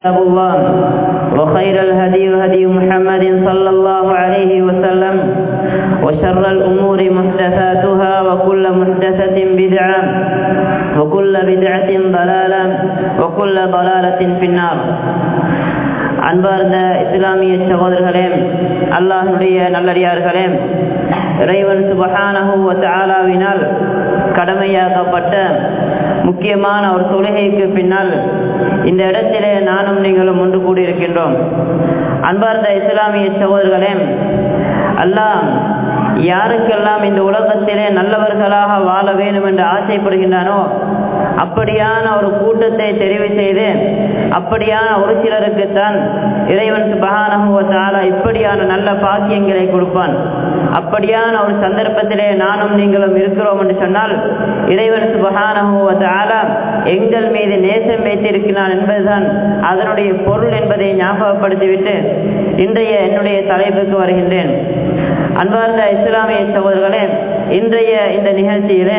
كتاب الله وخير الهدي هدي محمد صلى الله عليه وسلم وشر الأمور محدثاتها وكل محدثة بدعة وكل بدعة ضلالة وكل ضلالة في النار அன்பார்ந்த இஸ்லாமிய சகோதரர்களே அல்லாஹனுடைய நல்லடியார்களே இறைவன் சுபஹானஹு வத்தாலாவினால் கடமையாக்கப்பட்ட முக்கியமான ஒரு தொழுகைக்கு பின்னால் இந்த இடத்திலே நானும் நீங்களும் ஒன்று கூடியிருக்கின்றோம் அன்பார்ந்த இஸ்லாமிய சகோதரர்களே அல்லாஹ் யாருக்கெல்லாம் இந்த உலகத்திலே நல்லவர்களாக வாழ வேண்டும் என்று ஆசைப்படுகின்றானோ அப்படியான ஒரு கூட்டத்தை தெரிவு செய்து அப்படியான ஒரு சிலருக்குத்தான் இறைவன் சுபகானகுவத்தால இப்படியான நல்ல பாக்கியங்களை கொடுப்பான் அப்படியான ஒரு சந்தர்ப்பத்திலே நானும் நீங்களும் இருக்கிறோம் என்று சொன்னால் இறைவன் சுபகானகுவத்தால எங்கள் மீது நேசம் வைத்திருக்கிறான் என்பதுதான் அதனுடைய பொருள் என்பதை ஞாபகப்படுத்திவிட்டு இன்றைய என்னுடைய தலைப்புக்கு வருகின்றேன் அன்பார்ந்த இஸ்லாமிய சகோதரர்களே இன்றைய இந்த நிகழ்ச்சியிலே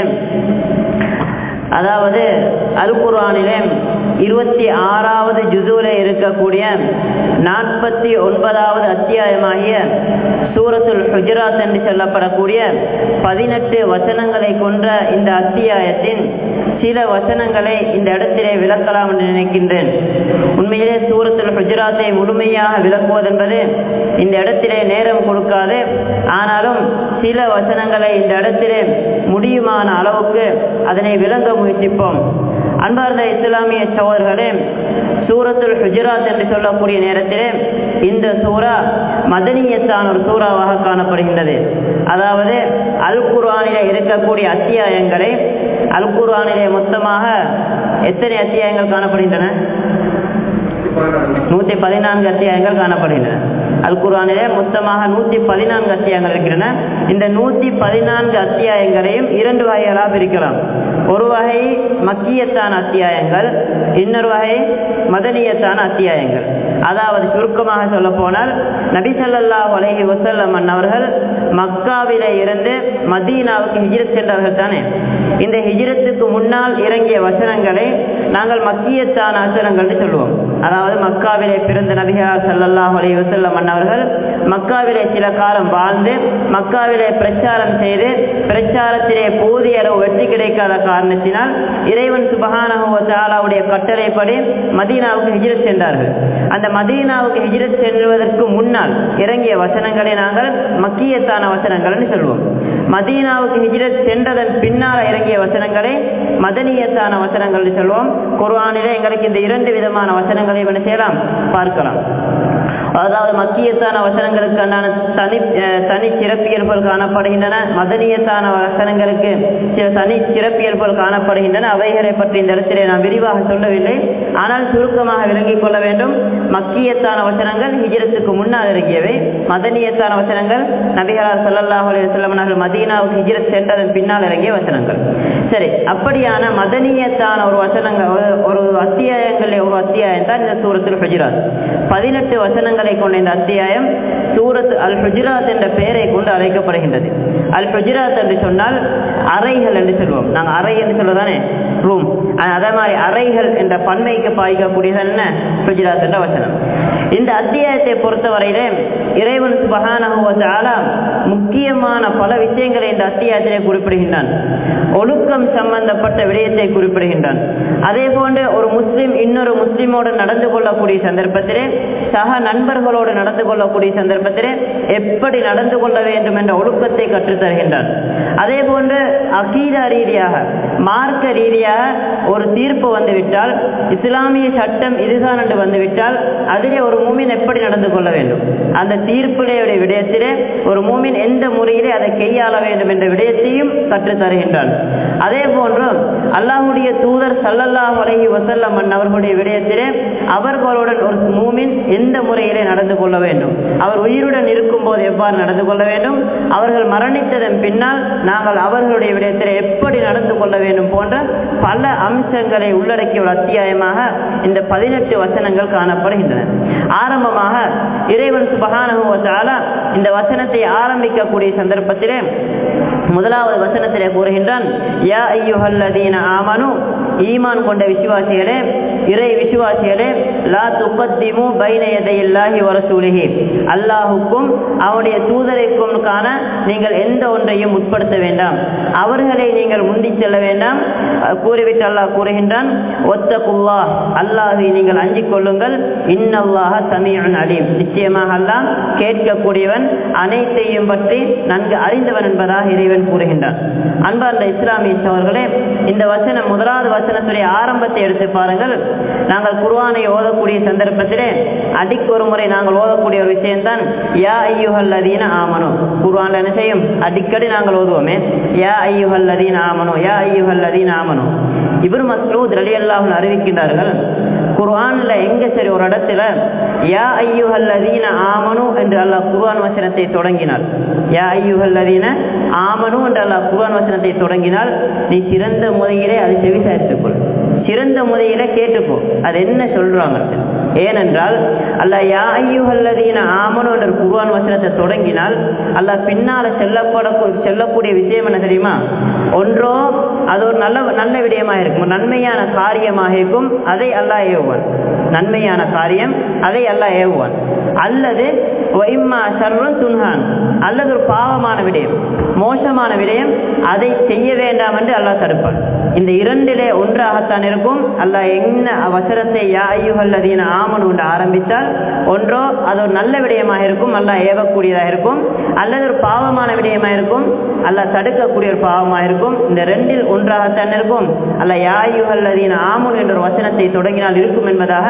அதாவது அல் குர்ஆனிலே இருபத்தி ஆறாவது ஜுதுல இருக்கக்கூடிய நாற்பத்தி ஒன்பதாவது அத்தியாயமாகிய சூரத்துல் ஹுஜராத் என்று சொல்லப்படக்கூடிய பதினெட்டு வசனங்களை கொன்ற இந்த அத்தியாயத்தின் சில வசனங்களை இந்த இடத்திலே விளக்கலாம் என்று நினைக்கின்றேன் உண்மையிலே சூரத்துல் ஹுஜராத்தை முழுமையாக விளக்குவதென்பது இந்த இடத்திலே நேரம் கொடுக்காது ஆனாலும் சில வசனங்களை இந்த இடத்திலே முடியுமான அளவுக்கு அதனை விளங்க முயற்சிப்போம் அன்பார்ந்த இஸ்லாமிய சகோதரர்களே சூரத்துல் ஹுஜராத் என்று சொல்லக்கூடிய நேரத்திலே இந்த சூரா மதனியத்தான ஒரு சூறாவாக காணப்படுகின்றது அதாவது அல் குர்ஆனிலே இருக்கக்கூடிய அத்தியாயங்களை அல் குர்ஆனிலே மொத்தமாக எத்தனை அத்தியாயங்கள் காணப்படுகின்றன நூத்தி பதினான்கு அத்தியாயங்கள் காணப்படுகின்றன அல் குர்ஆனிலே மொத்தமாக நூத்தி பதினான்கு அத்தியாயங்கள் இருக்கின்றன இந்த நூத்தி பதினான்கு அத்தியாயங்களையும் இரண்டு வகைகளாக பிரிக்கலாம் ஒரு வகை மக்கியத்தான அத்தியாயங்கள் இன்னொரு வகை மதனியத்தான அத்தியாயங்கள் அதாவது சுருக்கமாக சொல்ல போனால் நபிசல்லா உலகி வசல்லம் அவர்கள் மக்காவில இருந்து மதீனாவுக்கு ஹிஜ்ரத் சென்றவர்கள் தானே இந்த ஹிஜ்ரத்துக்கு முன்னால் இறங்கிய வசனங்களை நாங்கள் மக்கியத்தான வசனங்கள் சொல்லுவோம் அதாவது மக்காவிலே பிறந்த நபிகளார் சல்லல்லாஹ் அலி வசல்லம் அண்ணவர்கள் மக்காவிலே சில காலம் வாழ்ந்து மக்காவிலே பிரச்சாரம் செய்து பிரச்சாரத்திலே போதிய அளவு வெற்றி கிடைக்காத காரணத்தினால் இறைவன் சுபகானவுடைய கட்டளைப்படி மதீனாவுக்கு ஹிஜ்ரத் சென்றார்கள் அந்த மதீனாவுக்கு ஹிஜ்ரத் செல்வதற்கு முன்னால் இறங்கிய வசனங்களை நாங்கள் மக்கியத்தான வசனங்கள் சொல்வோம் மதீனாவுக்கு ஹிஜ்ரத் சென்றதன் பின்னால் இறங்கிய வசனங்களை மதனியத்தான வசனங்கள் சொல்வோம் குர்ஆனிலே எங்களுக்கு இந்த இரண்டு விதமான வசனங்களை என்ன செய்யலாம் பார்க்கலாம் அதாவது மக்கியத்தான வசனங்களுக்கான தனி தனி சிறப்பியல்புகள் காணப்படுகின்றன மதனியத்தான வசனங்களுக்கு சில தனி சிறப்பியல்புகள் காணப்படுகின்றன அவைகளை பற்றி இந்த இடத்திலே நான் விரிவாக சொல்லவில்லை ஆனால் சுருக்கமாக விளங்கிக் கொள்ள வேண்டும் மக்கியத்தான வசனங்கள் ஹிஜரத்துக்கு முன்னால் இறங்கியவை மதனியத்தான வசனங்கள் நபிகளார் சல்லாஹ் அலுவலம் மதீனாவுக்கு ஹிஜரத் சென்றதன் பின்னால் இறங்கிய வசனங்கள் சரி அப்படியான மதனியத்தான ஒரு வசனங்கள் ஒரு அத்தியாயங்களில் ஒரு அத்தியாயம் தான் இந்த சூரத்தில் ஹுஜராத் பதினெட்டு வசனங்களை கொண்ட இந்த அத்தியாயம் சூரத் அல் ஹுஜராத் என்ற பெயரை கொண்டு அழைக்கப்படுகின்றது அல் ஹுஜராத் என்று சொன்னால் அறைகள் என்று சொல்வோம் நாங்கள் அறை என்று சொல்வதானே ரூம் அதே மாதிரி அறைகள் என்ற பன்மைக்கு பாய்க்கக்கூடியது என்ன ஹுஜராத் என்ற வசனம் இந்த அத்தியாயத்தை பொறுத்தவரையிலே இறைவன் சுபகான முக்கியமான பல விஷயங்களை இந்த அத்தியாயத்திலே குறிப்பிடுகின்றான் ஒழுக்கம் சம்பந்தப்பட்ட விடயத்தை குறிப்பிடுகின்றான் அதே போன்று ஒரு முஸ்லிம் இன்னொரு முஸ்லிமோடு நடந்து கொள்ளக்கூடிய சந்தர்ப்பத்திலே சக நண்பர்களோடு நடந்து கொள்ளக்கூடிய சந்தர்ப்பத்திலே எப்படி நடந்து கொள்ள வேண்டும் என்ற ஒழுக்கத்தை கற்றுத்தருகின்றான் அதே போன்று அகீதா ரீதியாக மார்க்க ரீதியாக ஒரு தீர்ப்பு வந்துவிட்டால் இஸ்லாமிய சட்டம் இதுதான் என்று வந்துவிட்டால் அதிலே ஒரு மூமின் எப்படி நடந்து கொள்ள வேண்டும் அந்த தீர்ப்புடைய விடயத்திலே ஒரு மூமின் எந்த முறையிலே அதை கையாள வேண்டும் என்ற விடயத்தையும் கற்றுத் தருகின்றான் அதே போன்று அல்லாஹுடைய தூதர் சல்லல்லாஹ் அலஹி வசல்லம் அவர்களுடைய விடயத்திலே அவர்களுடன் ஒரு மூமின் எந்த முறையிலே நடந்து கொள்ள வேண்டும் அவர் உயிருடன் இருக்கும் போது எவ்வாறு நடந்து கொள்ள வேண்டும் அவர்கள் மரணித்ததன் பின்னால் நாங்கள் அவர்களுடைய விடயத்திலே எப்படி நடந்து கொள்ள வேண்டும் போன்ற பல அம்சங்களை உள்ளடக்கிய ஒரு அத்தியாயமாக இந்த பதினெட்டு வசனங்கள் காணப்படுகின்றன ஆரம்பமாக இறைவன் சுபகானுவத்தால இந்த வசனத்தை ஆரம்பிக்கக்கூடிய சந்தர்ப்பத்திலே முதலாவது வசனத்திலே கூறுகின்றான் யா ஐயுஹல்லதீன ஆமனு ஈமான் கொண்ட விசுவாசிகளே இறை விசுவாசிகளே லா துப்பத்திமு பைன எதையில்லாஹி வரசூலிஹி அல்லாஹுக்கும் அவனுடைய தூதரைக்கும் காண நீங்கள் எந்த ஒன்றையும் உட்படுத்த வேண்டாம் அவர்களை நீங்கள் முந்தி செல்ல வேண்டாம் கூறிவிட்டு அல்லாஹ் கூறுகின்றான் ஒத்தகுல்லா அல்லாஹை நீங்கள் அஞ்சிக் கொள்ளுங்கள் இன்னல்லாஹ சமீஉன் அலீம் நிச்சயமாக அல்லாஹ் கேட்கக்கூடியவன் அனைத்தையும் பற்றி நன்கு அறிந்தவன் என்பதாக இறைவன் கூறுகின்றான் அன்பார்ந்த இஸ்லாமிய சோர்களே இந்த வசனம் முதலாவது வசனத்துடைய ஆரம்பத்தை எடுத்து பாருங்கள் நாங்கள் குர்வானை ஓதக்கூடிய சந்தர்ப்பத்திலே அடிக்கு ஒரு முறை நாங்கள் ஓதக்கூடிய ஒரு விஷயம்தான் யா ஐயுஹல் அதீன ஆமனோ குர்வான்ல என்ன செய்யும் அடிக்கடி நாங்கள் ஓதுவோமே யா ஐயுஹல் அதீன ஆமனோ யா ஐயுஹல் அதீன ஆமனோ இவர் மஸ்ரூத் ரலி அல்லாஹ் அறிவிக்கின்றார்கள் குர்ஆன்ல எங்க சரி ஒரு இடத்துல யா ஐயுஹல் அதீன ஆமனு என்று அல்லாஹ் குர்ஆன் வசனத்தை தொடங்கினார் யா ஐயுஹல் அதீன ஆமனு என்று அல்லாஹ் குர்ஆன் வசனத்தை தொடங்கினால் நீ சிறந்த முறையிலே அதை செவிசாய்த்துக்கொள் சிறந்த முறையில கேட்டுக்கோ அது என்ன சொல்றாங்க ஏனென்றால் அல்லாஹ் யா ஐயுஹல்லதீன ஆமனு என்ற குர்ஆன் வசனத்தை தொடங்கினால் அல்லாஹ் பின்னால செல்லப்பட செல்லக்கூடிய விஷயம் என்ன தெரியுமா ஒன்றோ அது ஒரு நல்ல நல்ல விடயமாக இருக்கும் நன்மையான காரியமாக இருக்கும் அதை அல்லாஹ் ஏவுவான் நன்மையான காரியம் அதை அல்லாஹ் ஏவுவான் அல்லது ஒய்மா சர்வன் துன்ஹான் அல்லது ஒரு பாவமான விடயம் மோசமான விடயம் அதை செய்ய வேண்டாம் என்று அல்லாஹ் தடுப்பான் இந்த இரண்டிலே ஒன்றாகத்தான் இருக்கும் அல்லாஹ் என்ன அவசரத்தை யா ஐயுகல்லதீன ஆமன் என்று ஆரம்பித்தால் ஒன்றோ அது ஒரு நல்ல விடயமாக இருக்கும் அல்லாஹ் ஏவக்கூடியதாக இருக்கும் அல்லது ஒரு பாவமான விடயமாக இருக்கும் அல்லாஹ் தடுக்கக்கூடிய ஒரு பாவமாக இருக்கும் இந்த ரெண்டில் ஒன்றாகத்தான் இருக்கும் அல்ல யாயுகல்லதீன ஆமுன் என்ற ஒரு வசனத்தை தொடங்கினால் இருக்கும் என்பதாக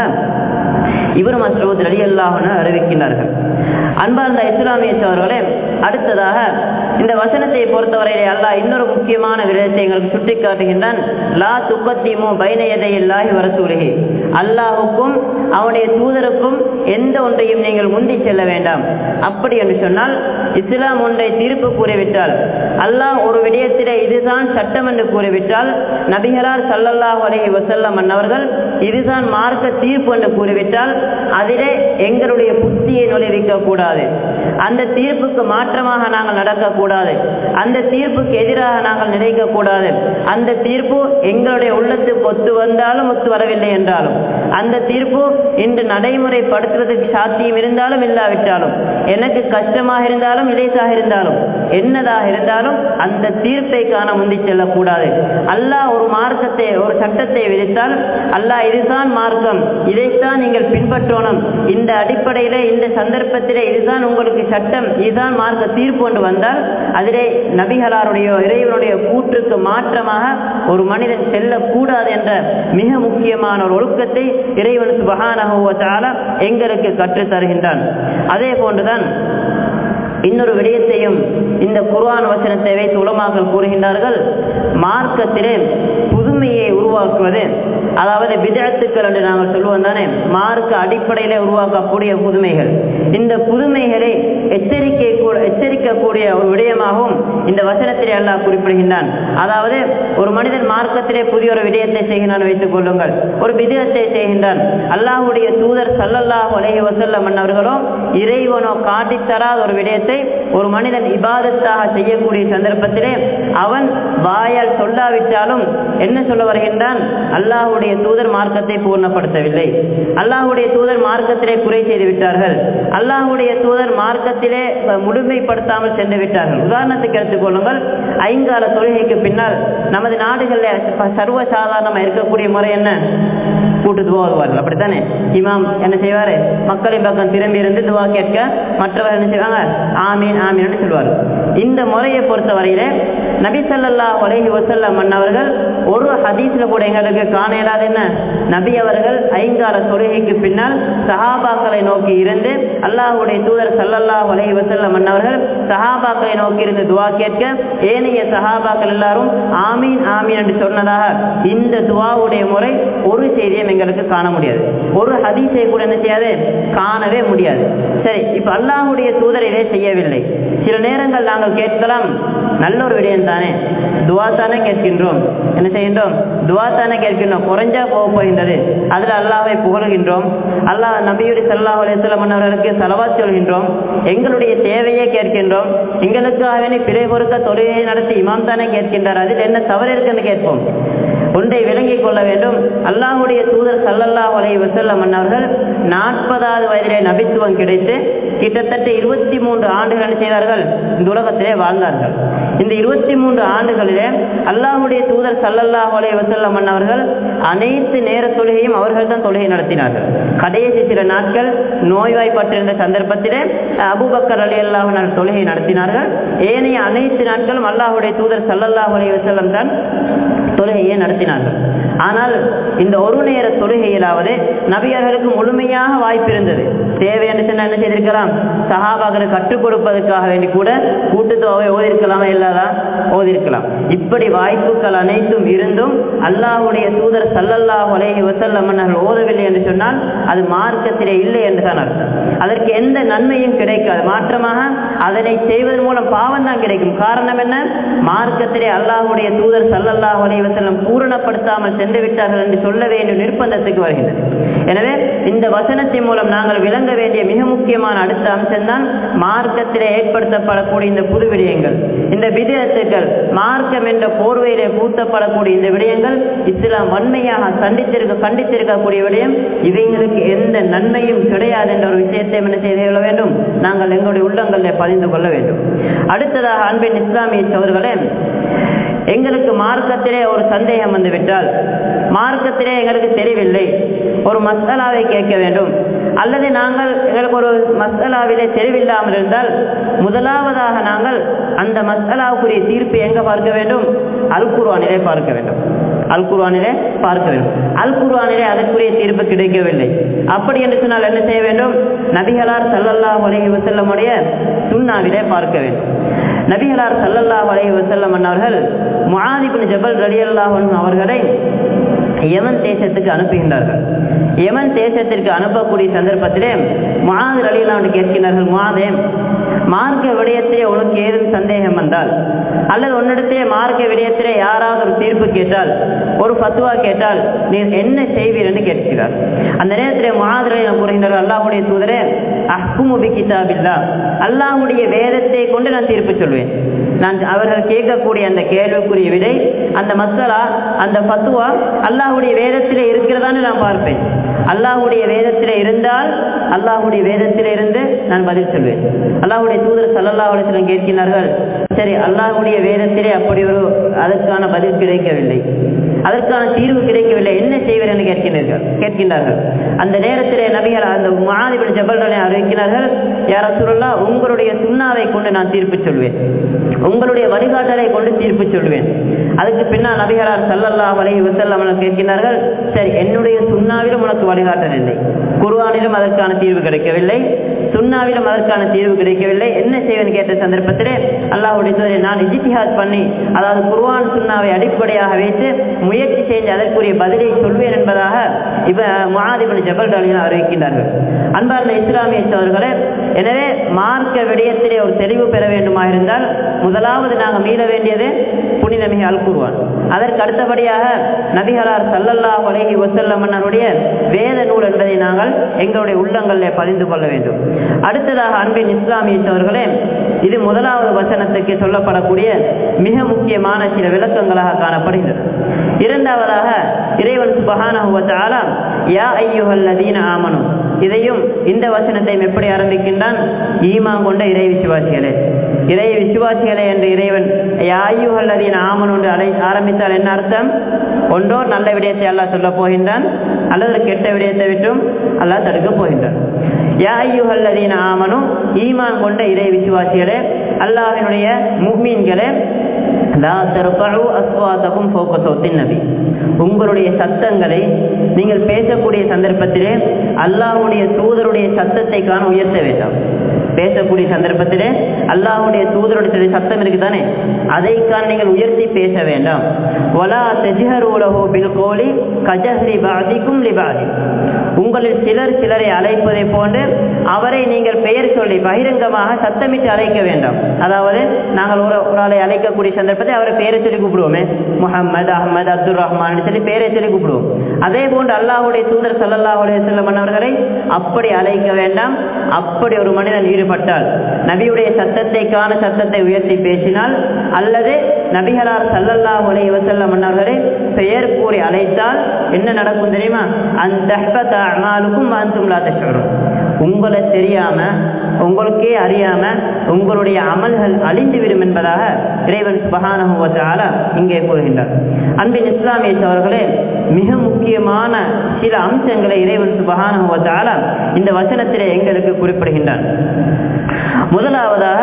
இவர் மசூத் அலி அல்லாஹன அறிவிக்கின்றார்கள் அன்பார்ந்த இஸ்லாமிய சோர்களே அடுத்ததாக இந்த வசனத்தை பொறுத்தவரையிலே அல்லாஹ் இன்னொரு முக்கியமான விடயத்தை எங்களுக்கு சுட்டிக்காட்டுகின்றான் லா துக்கத்திமோ பைனயதை இல்லாஹி வரசூலிகி அல்லாஹுக்கும் அவனுடைய தூதருக்கும் எந்த ஒன்றையும் நீங்கள் முந்தி செல்ல வேண்டாம் அப்படி என்று சொன்னால் இஸ்லாம் ஒன்றை தீர்ப்பு கூறிவிட்டால் அல்லாஹ் ஒரு விடயத்திலே இதுதான் சட்டம் என்று கூறிவிட்டால் நபிகளார் சல்லல்லாஹ் அலஹி வசல்லம் அன்னவர்கள் இதுதான் மார்க்க தீர்ப்பு என்று கூறிவிட்டால் அதிலே எங்களுடைய புத்தியை நுழைவிக்க கூடாது அந்த தீர்ப்புக்கு மாற்றமாக நாங்கள் நடக்கக்கூடாது அந்த தீர்ப்புக்கு எதிராக நாங்கள் நினைக்க கூடாது அந்த தீர்ப்பு எங்களுடைய உள்ளத்துக்கு ஒத்து வந்தாலும் ஒத்து வரவில்லை என்றாலும் அந்த தீர்ப்பு இன்று நடைமுறைப்படுத்துவதற்கு சாத்தியம் இருந்தாலும் இல்லாவிட்டாலும் எனக்கு கஷ்டமாக இருந்தாலும் இலேசாக இருந்தாலும் என்னதாக இருந்தாலும் அந்த தீர்ப்பை காண முந்தி செல்லக்கூடாது அல்லாஹ் ஒரு மார்க்கத்தை ஒரு சட்டத்தை விதித்தால் அல்லாஹ் இதுதான் மார்க்கம் இதைத்தான் நீங்கள் பின்பற்றணும் இந்த அடிப்படையில இந்த சந்தர்ப்பத்திலே இதுதான் உங்களுக்கு சட்டம் இதுதான் மார்க்க தீர்ப்பு கொண்டு வந்தால் அதிலே நபிகளாருடைய இறைவனுடைய கூற்றுக்கு மாற்றமாக ஒரு மனிதன் செல்லக்கூடாது என்ற மிக முக்கியமான ஒரு ஒழுக்கத்தை இறைவன் சுபகானகுவத்தால எங்களுக்கு கற்றுத் தருகின்றான் அதே போன்றுதான் இன்னொரு விடயத்தையும் இந்த குர்ஆன் வசனத்தை வைத்து உலமாக்கள் கூறுகின்றார்கள் மார்க்கத்திலே புதுமையை உருவாக்குவது அதாவது விதத்துக்கள் என்று நாங்கள் சொல்லுவோம் தானே மார்க்க அடிப்படையிலே உருவாக்கக்கூடிய புதுமைகள் இந்த புதுமைகளை எச்சரிக்கை கூட எச்சரிக்கக்கூடிய ஒரு விடயமாகவும் இந்த வசனத்திலே அல்லாஹ் குறிப்பிடுகின்றான் அதாவது ஒரு மனிதன் மார்க்கத்திலே புதிய ஒரு விடயத்தை செய்கின்றான் வைத்துக் கொள்ளுங்கள் ஒரு விதத்தை செய்கின்றான் அல்லாஹுடைய தூதர் சல்லல்லாஹு அலைஹி வசல்லம் அவர்களோ இறைவனோ காட்டித்தராத ஒரு விடயத்தை ஒரு மனிதன் இபாதத்தாக செய்யக்கூடிய சந்தர்ப்பத்திலே அவன் வாயால் சொல்லாவிட்டாலும் என்ன சொல்ல வருகின்றான் அல்லாஹுடைய தூதர் மார்க்கத்தை பூர்ணப்படுத்தவில்லை அல்லாஹுடைய தூதர் மார்க்கத்திலே குறை செய்து விட்டார்கள் அல்லாஹுடைய தூதர் மார்க்கத்திலே முழுமைப்படுத்தாமல் சென்று விட்டார்கள் உதாரணத்துக்கு எடுத்துக்கொள்ளுங்கள் ஐங்கால தொழுகைக்கு பின்னால் நமது நாடுகளில் சர்வ சாதாரணமாக இருக்கக்கூடிய முறை என்ன கூட்டு துவா வருவார்கள் அப்படித்தானே இமாம் என்ன செய்வாரு மக்களின் பக்கம் திரும்பி இருந்து துவா கேட்க மற்றவர்கள் என்ன செய்வாங்க ஆமீன் ஆமீன் சொல்வார் இந்த முறையை பொறுத்த வரையில நபி சல்லா உலகி வசல்லம் மன்னவர்கள் ஒரு ஹதீஸ்ல கூட எங்களுக்கு காண இயலாது என்ன நபி அவர்கள் ஐங்கால தொழுகைக்கு பின்னால் சஹாபாக்களை நோக்கி இருந்து அல்லாஹுடைய தூதர் சல்லல்லா உலகி வசல்லம் மன்னவர்கள் சஹாபாக்களை நோக்கி இருந்து துவா கேட்க ஏனைய சஹாபாக்கள் எல்லாரும் ஆமீன் ஆமீன் என்று சொன்னதாக இந்த துவாவுடைய முறை ஒரு செய்தியும் எங்களுக்கு காண முடியாது ஒரு ஹதீஸை கூட என்ன செய்யாது காணவே முடியாது சரி இப்ப அல்லாஹுடைய தூதர் இதை செய்யவில்லை சில நேரங்கள் நாங்கள் கேட்கலாம் நல்ல ஒரு விடயம் தானே துவா தானே கேட்கின்றோம் என்ன செய்கின்றோம் துவா தானே கேட்கின்றோம் குறைஞ்சா போக போகின்றது அதில் அல்லாஹை புகழ்கின்றோம் அல்லாஹ் நபியுடைய சல்லாஹ் அலையம் அவர்களுக்கு செலவாத் சொல்கின்றோம் எங்களுடைய தேவையே கேட்கின்றோம் எங்களுக்காக வேண்டி பிறை பொறுக்க தொழுகையை நடத்தி இமாம் தானே கேட்கின்றார் அதில் என்ன தவறு இருக்குன்னு கேட்போம் ஒன்றை விளங்கிக் கொள்ள வேண்டும் அல்லாஹுடைய தூதர் சல்லல்லாஹ் அலை வசல்லம் அவர்கள் நாற்பதாவது வயதிலே நபித்துவம் கிடைத்து கிட்டத்தட்ட இருபத்தி மூன்று ஆண்டுகள் செய்தார்கள் இந்த உலகத்திலே வாழ்ந்தார்கள் இந்த இருபத்தி மூன்று ஆண்டுகளிலே அல்லாஹுடைய தூதர் சல்லல்லாஹ் அலை வசல்லம் அவர்கள் அனைத்து நேர தொழுகையும் அவர்கள் தான் தொழுகை நடத்தினார்கள் கடைசி சில நாட்கள் நோய்வாய்ப்பட்டிருந்த சந்தர்ப்பத்திலே அபுபக்கர் அலி அல்லாஹ் தொழுகை நடத்தினார்கள் ஏனைய அனைத்து நாட்களும் அல்லாஹுடைய தூதர் சல்லல்லாஹ் அலை வசல்லம் தான் தொழுகையை நடத்தினார்கள் ஆனால் இந்த ஒரு நேர தொழுகையிலாவது நபியர்களுக்கு முழுமையாக வாய்ப்பு இருந்தது தேவை என்று சொன்னால் என்ன செய்திருக்கலாம் சஹாபாக்களை கற்றுக் கொடுப்பதற்காக வேண்டி கூட கூட்டுத்தொகை ஓதிருக்கலாமா இல்லாதா ஓதிருக்கலாம் இப்படி வாய்ப்புகள் அனைத்தும் இருந்தும் அல்லாஹுடைய தூதர் சல்லல்லாஹ் அலைஹி வசல்லம் அவர்கள் ஓதவில்லை என்று சொன்னால் அது மார்க்கத்திலே இல்லை என்று தான் அர்த்தம் அதற்கு எந்த நன்மையும் கிடைக்காது மாற்றமாக அதனை செய்வதன் மூலம் பாவம் தான் கிடைக்கும் காரணம் என்ன மார்க்கத்திலே அல்லாஹுடைய தூதர் சல்லல்லாஹ் அலைஹி வசல்லம் பூரணப்படுத்தாமல் சென்று விட்டார்கள் என்று சொல்ல வேண்டிய நிர்பந்தத்துக்கு வருகின்றது எனவே இந்த வசனத்தின் மூலம் நாங்கள் விளங்க வேண்டிய மிக முக்கியமான அடுத்த அம்சம்தான் மார்க்கத்திலே ஏற்படுத்தப்படக்கூடிய இந்த புது விடயங்கள் இந்த விடயத்துக்கள் மார்க்கம் என்ற போர்வையிலே பூத்தப்படக்கூடிய இந்த விடயங்கள் இஸ்லாம் வன்மையாக கண்டித்திருக்க கண்டித்திருக்கக்கூடிய விடயம் இவைகளுக்கு எந்த நன்மையும் கிடையாது என்ற ஒரு விஷயத்தை என்ன செய்து கொள்ள வேண்டும் நாங்கள் எங்களுடைய உள்ளங்களில் பதிந்து கொள்ள வேண்டும் அடுத்ததாக அன்பின் இஸ்லாமிய சோர்களே எங்களுக்கு மார்க்கத்திலே ஒரு சந்தேகம் வந்துவிட்டால் மார்க்கத்திலே எங்களுக்கு தெரியவில்லை ஒரு மசாலாவை கேட்க வேண்டும் அல்லது நாங்கள் எங்களுக்கு ஒரு மசாலாவிலே தெளிவில்லாமல் இருந்தால் முதலாவதாக நாங்கள் அந்த மசாலாவுக்குரிய தீர்ப்பு எங்க பார்க்க வேண்டும் அல் குர்வானிலே பார்க்க வேண்டும் அல் குர்வானிலே பார்க்க வேண்டும் அல் குர்வானிலே அதற்குரிய தீர்ப்பு கிடைக்கவில்லை அப்படி என்று சொன்னால் என்ன செய்ய வேண்டும் நபிகளார் சல்லல்லா உலகி வசல்லமுடைய சுண்ணாவிலே பார்க்க வேண்டும் நபிகளார் சல்லல்லாஹ் அலைஹி வசல்லம் அவர்கள் முஆதிபின் ஜபல் ரலியல்லாஹு அன்ஹு அவர்களை யமன் தேசத்துக்கு அனுப்புகின்றார்கள் யமன் தேசத்திற்கு அனுப்பக்கூடிய சந்தர்ப்பத்திலே முஆது ரலியல்லாஹு கேட்கிறார்கள் முஆதே மார்க்க விடயத்திலே உனக்கு ஏதும் சந்தேகம் வந்தால் அல்லது உன்னிடத்திலே மார்க்க விடயத்திலே யாராவது ஒரு தீர்ப்பு கேட்டால் ஒரு ஃபத்துவா கேட்டால் நீ என்ன செய்வீர் என்று கேட்கிறார் அந்த நேரத்திலே முஆது கூறுகின்றார் அல்லாஹ்வுடைய தூதரே அஹ்குமு பி கிதாபில்லா அல்லாஹ்வுடைய வேதத்தை கொண்டு நான் தீர்ப்பு சொல்வேன் நான் அவர்கள் கேட்கக்கூடிய அந்த கேள்விக்குரிய விடை அந்த மசாலா அந்த பத்துவா அல்லாஹுடைய வேதத்திலே இருக்கிறதான்னு நான் பார்ப்பேன் அல்லாஹுடைய வேதத்திலே இருந்தால் அல்லாஹுடைய வேதத்திலே இருந்து நான் பதில் சொல்வேன் அல்லாஹுடைய தூதர் சல்லல்லா அலிஸ்லம் கேட்கிறார்கள் சரி அல்லாஹுடைய வேதத்திலே அப்படி ஒரு அதற்கான பதில் கிடைக்கவில்லை அதற்கான தீர்வு கிடைக்கவில்லை என்ன செய்வர் என்று கேட்கிறார்கள் கேட்கின்றார்கள் அந்த நேரத்திலே நபிகள் அந்த மாதிபின் ஜபல்களை அறிவிக்கிறார்கள் யார சொல்லா உங்களுடைய சுண்ணாவை கொண்டு நான் தீர்ப்பு சொல்வேன் உங்களுடைய வழிகாட்டலை கொண்டு தீர்ப்பு சொல்வேன் அதுக்கு பின்னால் நபிகளார் சல்லல்லா வலை வசல்லம் கேட்கிறார்கள் சரி என்னுடைய சுண்ணாவிலும் உனக்கு வழிகாட்டல் இல்லை குர்வானிலும் அதற்கான தீர்வு கிடைக்கவில்லை சுண்ணாவிலும் அதற்கான தீர்வு கிடைக்கவில்லை என்ன செய்வேன் கேட்ட சந்தர்ப்பத்திலே அல்லாஹுடைய தூதரை நான் இஜித்திஹாத் பண்ணி அதாவது குர்வான் சுண்ணாவை அடிப்படையாக வைத்து முயற்சி செய்து அதற்குரிய பதிலை சொல்வேன் என்பதாக இவ மகாதிபன் ஜபல் டாலியில் அறிவிக்கின்றார்கள் அன்பார்ந்த இஸ்லாமிய சோர்களே எனவே மார்க்க விடயத்திலே ஒரு தெளிவு பெற வேண்டுமா இருந்தால் முதலாவது நாங்கள் மீள வேண்டியது புனித மிக அல் குர்வான் அதற்கு அடுத்தபடியாக நபிகளார் சல்லல்லா அலைஹி வசல்லமன்னருடைய வேத நூல் என்பதை நாங்கள் எங்களுடைய உள்ளங்களில் பதிந்து கொள்ள வேண்டும் அடுத்ததாக அன்பின் இஸ்லாமிய சோர்களே இது முதலாவது வசனத்துக்கு சொல்லப்படக்கூடிய மிக முக்கியமான சில விளக்கங்களாக காணப்படுகிறது இரண்டாவதாக இறைவன் சுபஹான யா ஐயுஹல்லதீன ஆமனும் இதையும் இந்த வசனத்தையும் எப்படி ஆரம்பிக்கின்றான் ஈமா கொண்ட இறை விசுவாசிகளே இறை விசுவாசிகளே என்று இறைவன் யாயுகல்லதீன் ஆமன் என்று அடை ஆரம்பித்தால் என்ன அர்த்தம் ஒன்றோ நல்ல விடயத்தை அல்லாஹ் சொல்ல போகின்றான் அல்லது கெட்ட விடயத்தை விட்டும் அல்லாஹ் தடுக்க போகின்றான் யாயுகல்லதீன் ஆமனும் ஈமான் கொண்ட இறை விசுவாசிகளே அல்லாஹினுடைய முக்மீன்களே உங்களுடைய சத்தங்களை நீங்கள் பேசக்கூடிய சந்தர்ப்பத்திலே அல்லாஹுடைய தூதருடைய சத்தத்தை காண உயர்த்த வேண்டாம் பேசக்கூடிய சந்தர்ப்பத்திலே அல்லாஹுடைய தூதருடைய சத்தம் இருக்குதானே அதை காண நீங்கள் உயர்த்தி பேச வேண்டாம் வலா தெஜிஹரூலஹோ பில் கோலி கஜஹரி பாதிக்கும் லிபாதி உங்களில் சிலர் சிலரை அழைப்பதை போன்று அவரை நீங்கள் பெயர் சொல்லி பகிரங்கமாக சத்தமிட்டு அழைக்க வேண்டாம் அதாவது நாங்கள் ஒரு ஒரு ஆளை அழைக்கக்கூடிய சந்தர்ப்பத்தை அவரை பெயரை சொல்லி கூப்பிடுவோமே முகமது அஹமது அப்துல் ரஹ்மான் சொல்லி பெயரை சொல்லி கூப்பிடுவோம் அதே போன்று அல்லாஹுடைய தூதர் சல்லல்லாஹ் அலையம் அவர்களை அப்படி அழைக்க வேண்டாம் அப்படி ஒரு மனிதன் ஈடுபட்டால் நபியுடைய சத்தத்தை காண சத்தத்தை உயர்த்தி பேசினால் அல்லது நபிகளார் சல்லல்லாஹ் அலைஹி வஸல்லம் அவர்களை பெயர் கூறி அழைத்தால் என்ன நடக்கும் தெரியுமா அந்த அமாலுக்கும் அந்தும் லா தஷ்உரூன் உங்களை தெரியாம உங்களுக்கே அறியாம உங்களுடைய அமல்கள் அழிந்துவிடும் என்பதாக இறைவன் சுபஹானஹு வ தஆலா இங்கே கூறுகின்றார் அன்பின் இஸ்லாமிய அவர்களே மிக முக்கியமான சில அம்சங்களை இறைவன் சுபஹானஹு வ தஆலா இந்த வசனத்திலே எங்களுக்கு குறிப்பிடுகின்றான் முதலாவதாக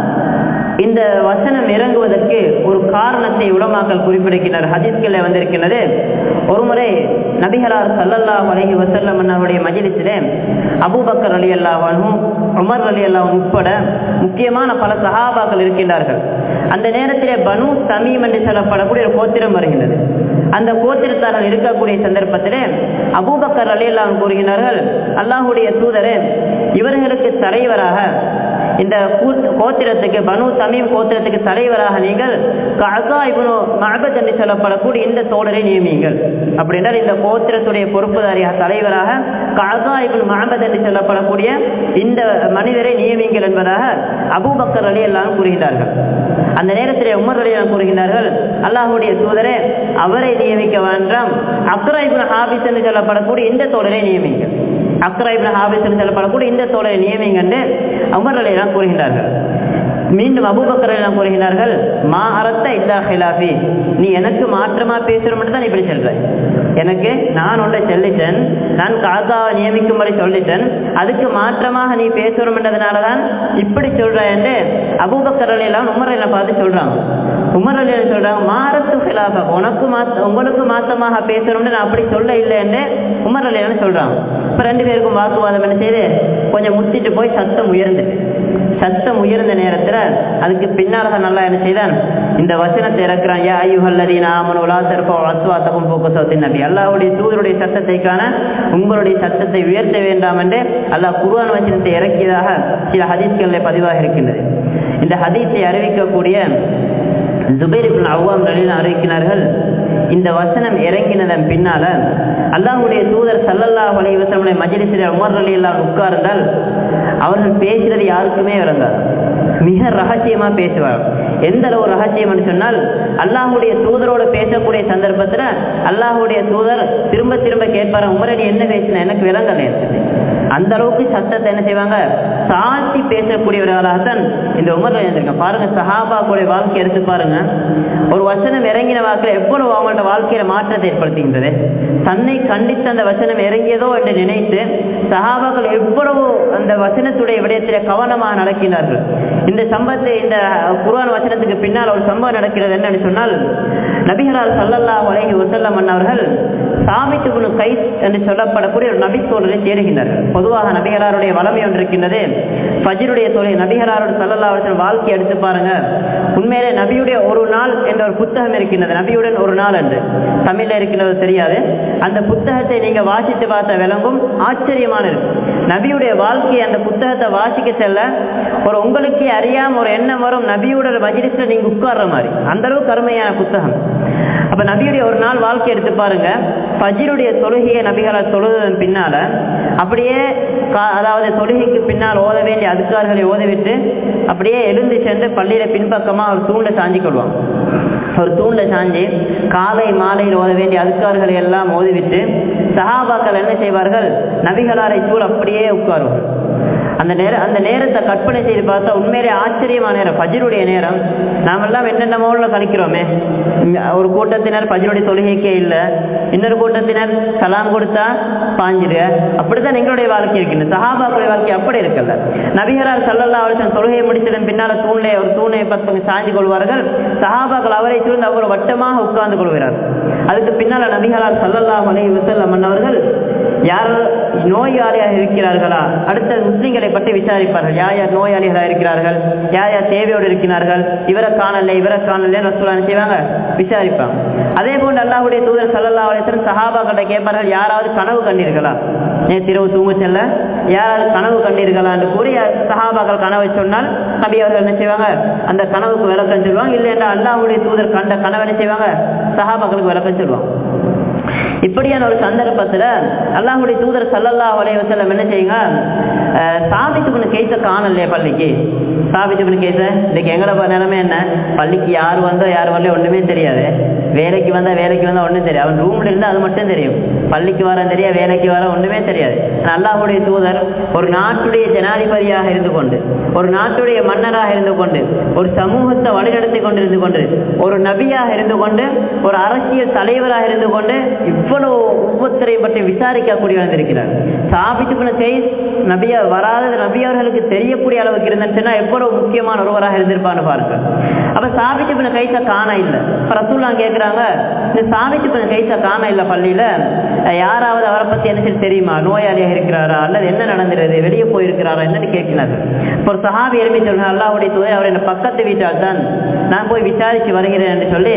இந்த வசனம் இறங்குவதற்கு ஒரு காரணத்தை உலமாக்கல் குறிப்பிடுகின்றனர் ஹதீஸ்களில் வந்திருக்கின்றது ஒருமுறை நபிகளார் சல்லல்லாஹ் அலைஹி வசல்லம் அவருடைய மஜிலிசிலே அபூபக்கர் அலி அல்லாஹானும் உமர் அலி அல்லாஹ் உட்பட முக்கியமான பல சஹாபாக்கள் இருக்கின்றார்கள் அந்த நேரத்திலே பனு சமீம் என்று சொல்லப்படக்கூடிய ஒரு கோத்திரம் வருகின்றது அந்த கோத்திரத்தார்கள் இருக்கக்கூடிய சந்தர்ப்பத்திலே அபூபக்கர் அலி அல்லாஹ் கூறுகிறார்கள் அல்லாஹுடைய தூதரே இவர்களுக்கு தலைவராக இந்த கோத்திரத்துக்கு பனு சமீம் கோத்திரத்துக்கு தலைவராக நீங்கள் கசா இபுனு மஹபத் என்று சொல்லப்படக்கூடிய இந்த தோழரை நியமியுங்கள் அப்படின்றால் இந்த கோத்திரத்துடைய பொறுப்புதாரியாக தலைவராக கசா இபுன் மஹபத் என்று சொல்லப்படக்கூடிய இந்த மனிதரை நியமிங்கள் என்பதாக அபூபக்கர் அலி எல்லாம் கூறுகிறார்கள் அந்த நேரத்திலே உமர் அலி கூறுகிறார்கள் அல்லாஹுடைய தூதரே அவரை நியமிக்க வேண்டாம் அக்ரா இபுன் ஹாபிஸ் என்று சொல்லப்படக்கூடிய இந்த தோழரை நியமிங்கள் அக்ரா இப்னு ஹாபிஸ் என்று சொல்லப்படக்கூடிய இந்த தோழரை நியமிங்க என்று உமர் அலையெல்லாம் கூறுகின்றார்கள் மீண்டும் அபூபக்கர் எல்லாம் கூறுகிறார்கள் மா அரத்த இல்லா ஹிலாஃபி நீ எனக்கு மாற்றமா பேசுற மட்டும் தான் இப்படி சொல்ற எனக்கு நான் ஒன்றை சொல்லிட்டேன் நான் காக்காவை நியமிக்கும்படி சொல்லிட்டேன் அதுக்கு மாற்றமாக நீ பேசுறோம்ன்றதுனால தான் இப்படி சொல்ற என்று அபூபக்கர் எல்லாம் உமர் எல்லாம் பார்த்து சொல்றாங்க உமர் அலி சொல்றாங்க மாறத்து ஹிலாஃபா உனக்கு மாத்த உங்களுக்கு மாத்தமாக பேசுறோம்னு நான் அப்படி சொல்ல இல்லை என்று உமர் அலி சொல்றாங்க இப்ப ரெண்டு பேருக்கும் வாக்குவாதம் என்ன செய்து கொஞ்சம் முத்திட்டு போய் சத்தம் உயர்ந்துட்டு சத்தம் உயர்ந்த நேரத்துல அதுக்கு பின்னால நல்லா என்ன செய்தான் இந்த வசனத்தை இறக்குறான் யா ஐயுஹல்லதீன ஆமனு லா தர்ஃபு அஸ்வாத்தகும் ஃபோக சௌத்தின் நபி அல்லாஹ்வுடைய தூதருடைய சத்தத்தை காண உங்களுடைய சத்தத்தை உயர்த்த வேண்டாம் என்று அல்லாஹ் குர்ஆன் வசனத்தை இறக்கியதாக சில ஹதீஸ்களில் பதிவாக இருக்கின்றது இந்த ஹதீஸை அறிவிக்கக்கூடிய ஜுபைர் இப்னு அவ்வாம் ரலியல்லாஹு அறிவிக்கிறார்கள் இந்த வசனம் இறங்கினதன் பின்னால அல்லாஹ்வுடைய தூதர் சல்லல்லாஹு அலைஹி வஸல்லம் மஜ்லிஸில் உமர் ரலியல்லாஹு உட்கார்ந்தால் அவர்கள் பேசுறது யாருக்குமே விளங்காது மிக ரகசியமா பேசுவார் எந்த அளவு ரகசியம் சொன்னால் அல்லாஹுடைய தூதரோடு பேசக்கூடிய சந்தர்ப்பத்துல அல்லாஹுடைய தூதர் திரும்ப திரும்ப கேட்பாரு உமரை நீ என்ன பேசின எனக்கு விளங்கலை அந்த அளவுக்கு சத்தத்தை என்ன செய்வாங்க தாழ்த்தி பேசக்கூடியவர்களாகத்தான் இந்த உமர் இருந்திருக்கேன் பாருங்க சஹாபாக்குடைய வாழ்க்கை எடுத்து பாருங்க ஒரு வசனம் இறங்கின வாக்கில் எவ்வளவு அவங்களோட வாழ்க்கையில மாற்றத்தை ஏற்படுத்துகின்றது தன்னை கண்டித்து அந்த வசனம் இறங்கியதோ என்று நினைத்து சஹாபாக்கள் எவ்வளவு அந்த வசனத்துடைய விடயத்திலே கவனமாக நடக்கிறார்கள் இந்த சம்பவத்தை இந்த குர்ஆன் வசனத்துக்கு பின்னால் ஒரு சம்பவம் நடக்கிறது என்னன்னு சொன்னால் நபிகளால் சல்லல்லாஹு அலைஹி வஸல்லம் அவர்கள் சாமித்து குணு கைஸ் என்று சொல்லப்படக்கூடிய ஒரு நபி தோழரை சேருகின்றார்கள் பொதுவாக நபிகளாருடைய வளமை ஒன்று இருக்கின்றது ஃபஜ்ருடைய தொழில் நபிகளாரோட சல்லல்லா அவர்கள் வாழ்க்கை எடுத்து பாருங்க உண்மையிலே நபியுடைய ஒரு நாள் என்ற ஒரு புத்தகம் இருக்கின்றது நபியுடன் ஒரு நாள் என்று தமிழ்ல இருக்கின்றது தெரியாது அந்த புத்தகத்தை நீங்க வாசித்து பார்த்த விளங்கும் ஆச்சரியமான இருக்கும் நபியுடைய வாழ்க்கையை அந்த புத்தகத்தை வாசிக்க செல்ல ஒரு உங்களுக்கே அறியாம ஒரு எண்ணம் வரும் நபியோட மஜிலிஸ்ல நீங்க உட்கார்ற மாதிரி அந்த அளவுக்கு அருமையான புத்தகம் அப்ப நபியுடைய ஒரு நாள் வாழ்க்கை எடுத்து பாருங்க பஜிருடைய தொழுகையை நபிகளால் தொழுதன் பின்னால அப்படியே அதாவது தொழுகைக்கு பின்னால் ஓத வேண்டிய அதுக்கார்களை ஓதவிட்டு அப்படியே எழுந்து சென்று பள்ளியில பின்பக்கமா ஒரு தூண்டை சாஞ்சி கொள்வாங்க ஒரு தூண்ல சாஞ்சி காலை மாலையில் ஓத வேண்டிய அதுக்கார்களை எல்லாம் ஓதிவிட்டு சஹாபாக்கள் என்ன செய்வார்கள் நபிகளாரை சூழ் அப்படியே உட்காருவார்கள் அந்த நேரம் அந்த நேரத்தை கற்பனை செய்து பார்த்தா உண்மையிலே ஆச்சரியமான நேரம் பஜிருடைய நேரம் நாமெல்லாம் என்னென்ன மோட்ல கழிக்கிறோமே ஒரு கூட்டத்தினர் பஜிருடைய தொழுகைக்கே இல்லை இன்னொரு கூட்டத்தினர் சலாம் கொடுத்தா பாஞ்சிரு அப்படித்தான் எங்களுடைய வாழ்க்கை இருக்கின்றது சஹாபாக்களுடைய வாழ்க்கை அப்படி இருக்கல்ல நபிகரார் சல்லல்லா அவர்கள் தொழுகையை முடித்ததன் பின்னால தூண்லே ஒரு தூணை பத்து சாய்ந்து கொள்வார்கள் சஹாபாக்கள் அவரை சூழ்ந்து அவ்வளவு வட்டமாக உட்கார்ந்து கொள்கிறார் அதுக்கு பின்னால நபிகளார் சல்லல்லா அலைஹி வஸல்லம் அவர்கள் யார் நோயாளியாக இருக்கிறார்களா அடுத்த முஸ்லிம்களை பற்றி விசாரிப்பார்கள் யார் யார் நோயாளிகளாக இருக்கிறார்கள் யார் யார் தேவையோடு இருக்கிறார்கள் இவரை காணல இவரை காணல ரசூலா என்ன செய்வாங்க விசாரிப்பாங்க அதே போன்று அல்லாஹ்வுடைய தூதர் சல்லல்லா அலிஸ்லம் சஹாபாக்கிட்ட கேட்பார்கள் யாராவது கனவு கண்டீர்களா நேற்று இரவு தூங்க செல்ல யாராவது கனவு கண்டீர்களா என்று கூறி சஹாபாக்கள் கனவை சொன்னால் நபி அவர்கள் என்ன செய்வாங்க அந்த கனவுக்கு விளக்கம் சொல்லுவாங்க இல்லை என்றால் அல்லாஹ்வுடைய தூதர் கண்ட கனவை என்ன செய்வாங்க சஹாபாக்களுக்கு விளக்கம் சொல்லுவாங்க இப்படியான ஒரு சந்தர்ப்பத்துல அல்லாஹுடைய தூதர் சல்லல்லா அலைய வசல்லம் என்ன செய்யுங்க சாபித்துக்குன்னு கேச காணலையே பள்ளிக்கு சாபித்துக்குன்னு கேச இன்னைக்கு எங்களை நிலைமை என்ன பள்ளிக்கு யார் வந்தோ யார் வரலையோ ஒண்ணுமே தெரியாது வேலைக்கு வந்தா வேலைக்கு வந்தா ஒண்ணும் தெரியாது அவன் ரூம்ல இருந்தா அது மட்டும் தெரியும் பள்ளிக்கு வர தெரியாது வேலைக்கு வர ஒண்ணுமே தெரியாது அல்லாஹுடைய தூதர் ஒரு நாட்டுடைய ஜனாதிபதியாக இருந்து கொண்டு ஒரு நாட்டுடைய மன்னராக இருந்து கொண்டு ஒரு சமூகத்தை வழிநடத்தி கொண்டிருந்து கொண்டு ஒரு நபியாக இருந்து கொண்டு ஒரு அரசியல் தலைவராக இருந்து கொண்டு இவ்வளவு ஒவ்வொருத்தரையும் பற்றி விசாரிக்கக்கூடிய வந்திருக்கிறார் சாபித்து செய்ஸ் நபியா வராத நபியவர்களுக்கு தெரியக்கூடிய அளவுக்கு இருந்துச்சுன்னா எவ்வளவு முக்கியமான ஒருவராக இருந்திருப்பான்னு பாருங்க அப்ப சாபித்து பின்ன கைச காண இல்லை ரசூல்லா கேட்கிறாங்க இந்த சாபித்து பின்ன கைச காண இல்லை பள்ளியில யாராவது அவரை பத்தி என்ன சரி தெரியுமா நோயாளியாக இருக்கிறாரா அல்லது என்ன நடந்துருது வெளியே போயிருக்கிறாரா என்னன்னு கேட்கிறாரு இப்போ ஒரு சஹாபி எழுப்பி சொல்றாங்க அல்லாவுடைய தூதை அவர் என்ன பக்கத்து வீட்டால் தான் நான் போய் விசாரிச்சு வருகிறேன் என்று சொல்லி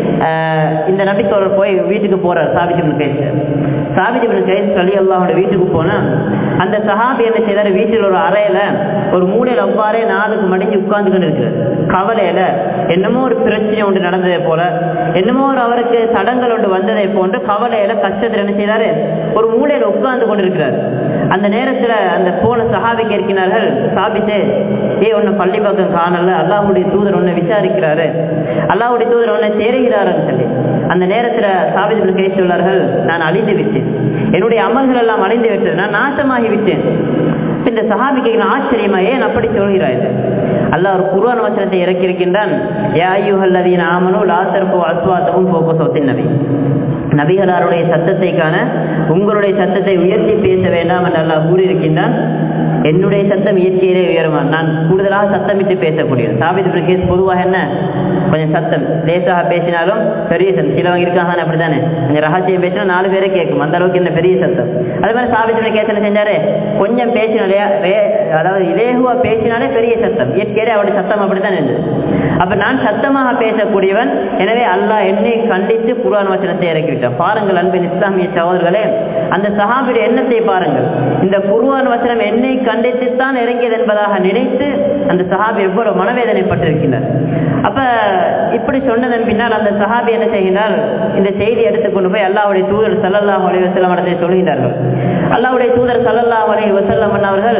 இந்த நபித்தோழர் போய் வீட்டுக்கு போறார் சாபித்து கைஸ் சாபித்து கைஸ் சொல்லி அல்லாஹோட வீட்டுக்கு போனா அந்த சஹாபி என்ன செய்தாரு வீட்டில் ஒரு அறையில ஒரு மூலையில் அவ்வாறே நாளுக்கு மடிஞ்சு உட்கார்ந்து கொண்டு இருக்கிறார் கவலையில என்னமோ ஒரு பிரச்சனை ஒன்று நடந்ததை போல என்னமோ ஒரு அவருக்கு தடங்கள் ஒன்று வந்ததை போன்று கவலையில கஷ்டத்தில் என்ன செய்தாரு ஒரு மூலையில உட்கார்ந்து கொண்டிருக்கிறார் அந்த நேரத்துல அந்த போன சஹாபி கேட்கிறார்கள் சாபித்தே ஏ உன்னை பள்ளி பக்கம் காணல அல்லாஹுடைய தூதர் உன்னை விசாரிக்கிறாரு அல்லாஹுடைய தூதர் உன்னை சேருகிறாருன்னு சொல்லி அந்த நேரத்துல சாபிதர்கள் கை சொல்லார்கள் நான் அழிந்து விட்டேன் என்னுடைய அமல்கள் எல்லாம் அழிந்து விட்டது நான் நாசமாகி விட்டேன் இந்த சஹாபி கேட்கிற ஆச்சரியமா ஏன் அப்படி சொல்கிறாய் அல்லாஹ் ஒரு குர்ஆன் வசனத்தை இறக்கி இருக்கின்றான் யா அய்யுஹல்லதீன ஆமனு லா தர்ஃபு அஸ்வாத்தகும் ஃபோக சௌத்தின் நபி நபிகளாருடைய சத்தத்தை காண உங்களுடைய சத்தத்தை உயர்த்தி பேச வேண்டாம் என்று அல்லாஹ் கூறியிருக்கின்றான் என்னுடைய சத்தம் இயற்கையிலே உயருமா நான் கூடுதலாக சத்தமிட்டு பேசக்கூடியது சாபித் கேஸ் பொதுவாக என்ன கொஞ்சம் சத்தம் லேசாக பேசினாலும் பெரிய சத்தம் சிலவங்க இருக்காங்க அப்படித்தானே கொஞ்சம் ரகசியம் பேசினா நாலு பேரே கேட்கும் அந்த அளவுக்கு என்ன பெரிய சத்தம் அதே மாதிரி சாபித் கேஸ் என்ன செஞ்சாரு கொஞ்சம் பேசினாலே அதாவது இலேகுவா பேசினாலே பெரிய சத்தம் இயற்கையிலே அவருடைய சத்தம் அப்படித்தான் இருந்தது அப்ப நான் சத்தமாக பேசக்கூடியவன் எனவே அல்லாஹ் என்னை கண்டித்து குர்ஆன் வசனத்தை இறக்கிவிட்டான் பாருங்கள் அன்பின் இஸ்லாமிய சகோதரர்களே அந்த சஹாபியுடைய எண்ணத்தை பாருங்கள் இந்த குர்ஆன் வசனம் என்னை கண்டித்துத்தான் இறங்கியது என்பதாக நினைத்து அந்த சஹாபி எவ்வளவு மனவேதனைப்பட்டிருக்கிறார் அப்ப இப்படி சொன்னதன் பின்னால் அந்த சஹாபி என்ன செய்கிறார் இந்த செய்தி எடுத்துக்கொண்டு போய் அல்லாவுடைய தூதர் சல்லல்லாஹ் அலி வசல்லம் இடத்தை சொல்கிறார்கள் அல்லாவுடைய தூதர் சல்லல்லாஹ் அலி வசல்லம் அவர்கள்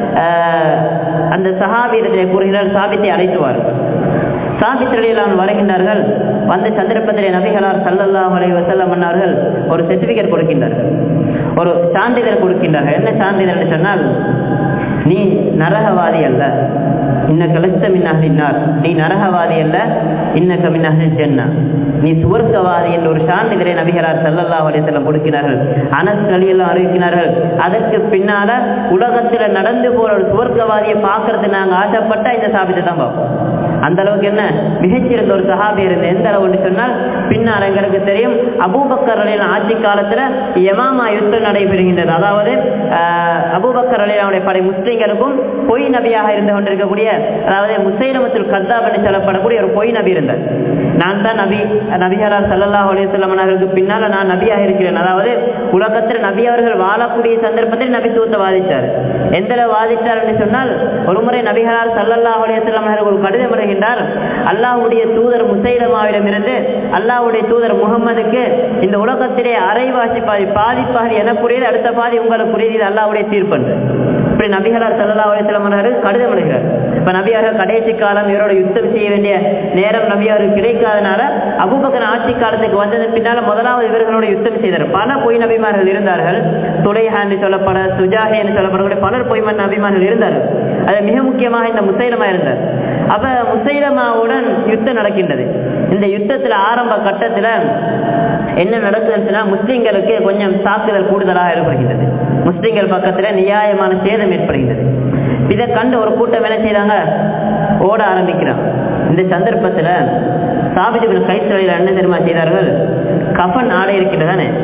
அந்த சஹாபி இடத்திலே கூறுகிறார் சாபித்தை அழைத்துவார்கள் சாபித்திரையில் வருகின்றார்கள் வந்த சந்தர்ப்பத்திலே நபிகளார் சல்லல்லாஹ் அலை வசல்லம் அன்னார்கள் ஒரு சர்டிபிகேட் கொடுக்கின்றார்கள் ஒரு சான்றிதழ் கொடுக்கின்றார்கள் என்ன சான்றிதழ் சொன்னால் நீ நரகவாதி அல்ல இன்ன கலஸ்த மின்னார் நீ நரகவாதி அல்ல இன்னக்க மின்னாக சென்னா நீ சுவர்க்கவாதி என்ற ஒரு சான்றிதழை நபிகளார் சல்லல்லா அலிசல்லம் கொடுக்கிறார்கள் அனஸ் நலியெல்லாம் அறிவிக்கிறார்கள் அதற்கு பின்னால உலகத்துல நடந்து போற ஒரு சுவர்க்கவாதியை பார்க்கறது நாங்க ஆசைப்பட்ட இந்த சாபித்தை தான் பார்ப்போம் அந்த அளவுக்கு என்ன மிகச்சிறந்த ஒரு சஹாபி இருந்த எந்த அளவுன்னு சொன்னால் பின்னால் எங்களுக்கு தெரியும் அபூபக்கர் அலின் ஆட்சி காலத்துல யமாமா யுத்தம் நடைபெறுகின்றது அதாவது அபூபக்கர் அலினுடைய படை முஸ்லிம்களுக்கும் பொய் நபியாக இருந்து கொண்டிருக்கக்கூடிய அதாவது முசைலமத்தில் கத்தாப் என்று சொல்லப்படக்கூடிய ஒரு பொய் நபி இருந்தார் நான் தான் நபி நபிகளார் சல்லல்லா அலிசல்லம் அவர்களுக்கு பின்னால நான் நபியாக இருக்கிறேன் அதாவது உலகத்தில் நபி அவர்கள் வாழக்கூடிய சந்தர்ப்பத்தில் நபி தூத்த வாதித்தார் எந்த அளவு வாதித்தார் என்று சொன்னால் ஒரு முறை நபிகளார் சல்லல்லா அலிசல்லம் அவர்கள் ஒரு கடிதம் வருகின்றார் அல்லாஹுடைய தூதர் முசைலமாவிடமிருந்து அல்லாஹுடைய தூதர் முகமதுக்கு இந்த உலகத்திலே அரைவாசி பாதி பாதி பாதி எனக்குரியது அடுத்த பாதி உங்களுக்குரியது இது அல்லாஹுடைய தீர்ப்பன்று இப்படி நபிகளார் சல்லா அலிஸ்லாம் கடிதம் எழுகிறார் இப்ப நபியார்கள் கடைசி காலம் இவரோட யுத்தம் செய்ய வேண்டிய நேரம் நபியாருக்கு கிடைக்காதனால அபுபக்கன் ஆட்சி காலத்துக்கு வந்ததன் பின்னால முதலாவது இவர்களோட யுத்தம் செய்தார் பல பொய் நபிமார்கள் இருந்தார்கள் துளைஹா என்று சொல்லப்பட சுஜாஹே என்று சொல்லப்படக்கூடிய பலர் பொய்மன் நபிமார்கள் இருந்தார்கள் அது மிக முக்கியமாக இந்த முசைலமா இருந்தார் அப்ப முசைலமாவுடன் யுத்தம் நடக்கின்றது இந்த யுத்தத்துல ஆரம்ப கட்டத்துல என்ன நடக்குதுன்னா முஸ்லிம்களுக்கு கொஞ்சம் தாக்குதல் கூடுதலாக ஏற்படுகின்றது முஸ்லிம்கள் பக்கத்துல நியாயமான சேதம் ஏற்படுகின்றது இதை கண்டு ஒரு கூட்டம் என்ன செய்தாங்க ஓட ஆரம்பிக்கிறான் இந்த சந்தர்ப்பத்துல சாபிதுகள் கைத்தொழில் என்ன தெரியுமா செய்தார்கள் கஃபன் ஆடை இருக்கின்றதானே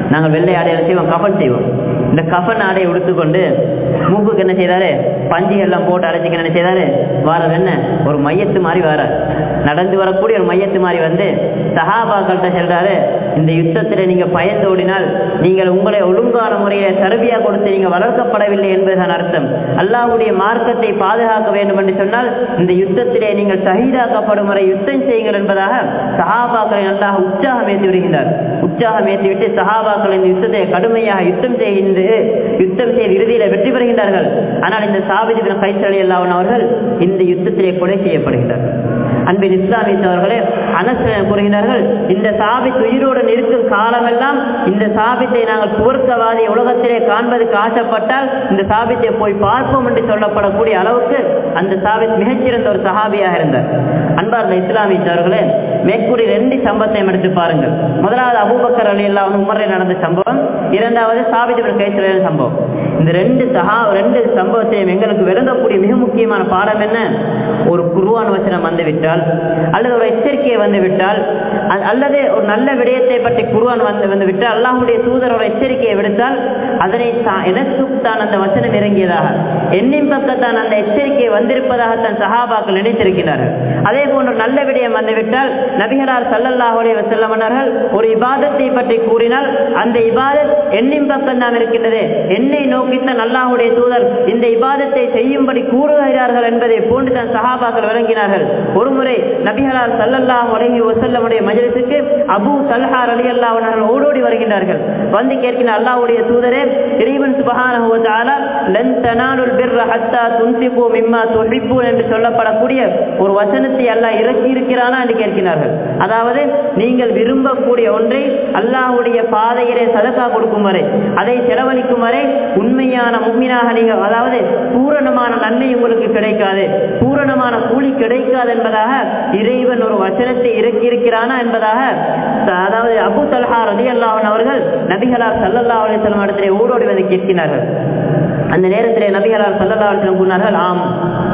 நாங்கள் வெள்ளை ஆடையில செய்வோம் கஃன் செய்வோம் இந்த கஃன் ஆடையை உடுத்துக்கொண்டு மூக்குக்கு என்ன செய்தாரு பஞ்சுகள் எல்லாம் போட்டு அடைச்சிக்க என்ன செய்தாரு வாரது என்ன ஒரு மையத்து மாதிரி வர நடந்து வரக்கூடிய ஒரு மையத்து மாதிரி வந்து சஹாபாக்கள்கிட்ட சொல்றாரு இந்த யுத்தத்தில் நீங்க பயந்து ஓடினால் நீங்கள் உங்களை ஒழுங்கான முறையில தருவியா கொடுத்து நீங்க வளர்க்கப்படவில்லை என்பதுதான் அர்த்தம் அல்லாஹ்வுடைய மார்க்கத்தை பாதுகாக்க வேண்டும் என்று சொன்னால் இந்த யுத்தத்திலே நீங்கள் சகிதாக்கப்படும் வரை யுத்தம் செய்யுங்கள் என்பதாக சஹாபாக்களை நன்றாக உற்சாகம் ஏற்றி வருகின்றார் உற்சாகம் ஏற்றிவிட்டு சஹாபாக்கள் இந்த யுத்தத்தை கடுமையாக யுத்தம் செய்கின்ற யுத்தம் செய்து இறுதியில வெற்றி பெறுகின்றார்கள் ஆனால் இந்த சாபிதிபின் கைத்தலி அல்லாவன் அவர்கள் இந்த யுத்தத்திலே கொலை செய்யப்படுகின்றார்கள் அன்பின் இஸ்லாமிய அவர்களே அனஸ் கூறுகிறார்கள் இந்த சாபித் உயிரோடு இருக்கும் காலமெல்லாம் இந்த சாபித்தை நாங்கள் சுவர்க்கவாதி உலகத்திலே காண்பதற்கு ஆசைப்பட்டால் இந்த சாபித்தை போய் பார்ப்போம் என்று சொல்லப்படக்கூடிய அளவுக்கு அந்த சாபித் மிகச்சிறந்த ஒரு சஹாபியாக இருந்தார் அன்பார்ந்த இஸ்லாமிய அவர்களே மேற்கூடிய ரெண்டு சம்பவத்தையும் எடுத்து பாருங்கள் முதலாவது அபூபக்கர் அலி அல்லா உமரில் நடந்த சம்பவம் இரண்டாவது சாபித் கைத்தலையான சம்பவம் இந்த ரெண்டு சஹா ரெண்டு சம்பவத்தையும் எங்களுக்கு விளங்கக்கூடிய மிக முக்கியமான பாடம் என்ன ஒரு குருவான் வசனம் வந்துவிட்டால் அல்லது ஒரு எச்சரிக்கையை வந்துவிட்டால் அல்லது ஒரு நல்ல விடயத்தை பற்றி குருவான் வந்து வந்துவிட்டால் அல்லாஹுடைய தூதர் ஒரு எச்சரிக்கையை விடுத்தால் அதனை எனக்கு தான் அந்த வசனம் இறங்கியதாக என்னின் பக்கத்தான் அந்த எச்சரிக்கை வந்திருப்பதாக தன் சஹாபாக்கள் நினைத்திருக்கிறார்கள் அதே போன்று நல்ல விடயம் வந்துவிட்டால் நபிகளார் சல்லல்லாஹ் அலைஹி வஸல்லம் அவர்கள் ஒரு இபாதத்தை பற்றி கூறினால் அந்த இபாதத் என்னின் பக்கம் தான் இருக்கின்றது என்னை நோக்கித்தான் அல்லாஹுடைய தூதர் இந்த இபாதத்தை செய்யும்படி கூறுகிறார்கள் என்பதை போன்று தான் சஹாபாக்கள் விளங்கினார்கள் ஒருமுறை நபிகளார் சல்லல்லாஹ் அலைஹி வஸல்லமுடைய மஜ்லிஸுக்கு அபூ தல்ஹா ரலியல்லாஹு அன்ஹு ஓடோடி வருகின்றார்கள் வந்து கேட்கின்ற அல்லாஹ்வுடைய தூதரே இறைவன் சுப்ஹானஹு வ தஆலா லன் தனாலுல் பிர்ர ஹத்தா துன்ஃபிகு மிம்மா துஹிப்பூன் என்று சொல்லப்படக்கூடிய ஒரு வசனத்தை அல்லாஹ் இறக்கி இருக்கிறானா என்று கேட்கிறார்கள் அதாவது நீங்கள் விரும்பக்கூடிய ஒன்றை அல்லாஹ்வுடைய பாதையிலே சதக்கா கொடுக்கும் வரை அதை செலவழிக்கும் வரை உண்மையான முக்மினாக நீங்கள் அதாவது பூரணமான நன்மை உங்களுக்கு கிடைக்காது பூரணமான கூலி கிடைக்காது என்பதாக இறைவன் ஒரு வசனத்தை இறக்கி இருக்கிறானா என்பதாக அதாவது அபு தல்ஹா ரதி அல்லாவன் அவர்கள் நபிகளார் சல்லல்லா அலிஸ்லாம் இடத்திலே ஓடோடி வந்து கேட்கிறார்கள் அந்த நேரத்திலே நபிகளார் சல்லல்லா அலிஸ்லாம் கூறினார்கள் ஆம்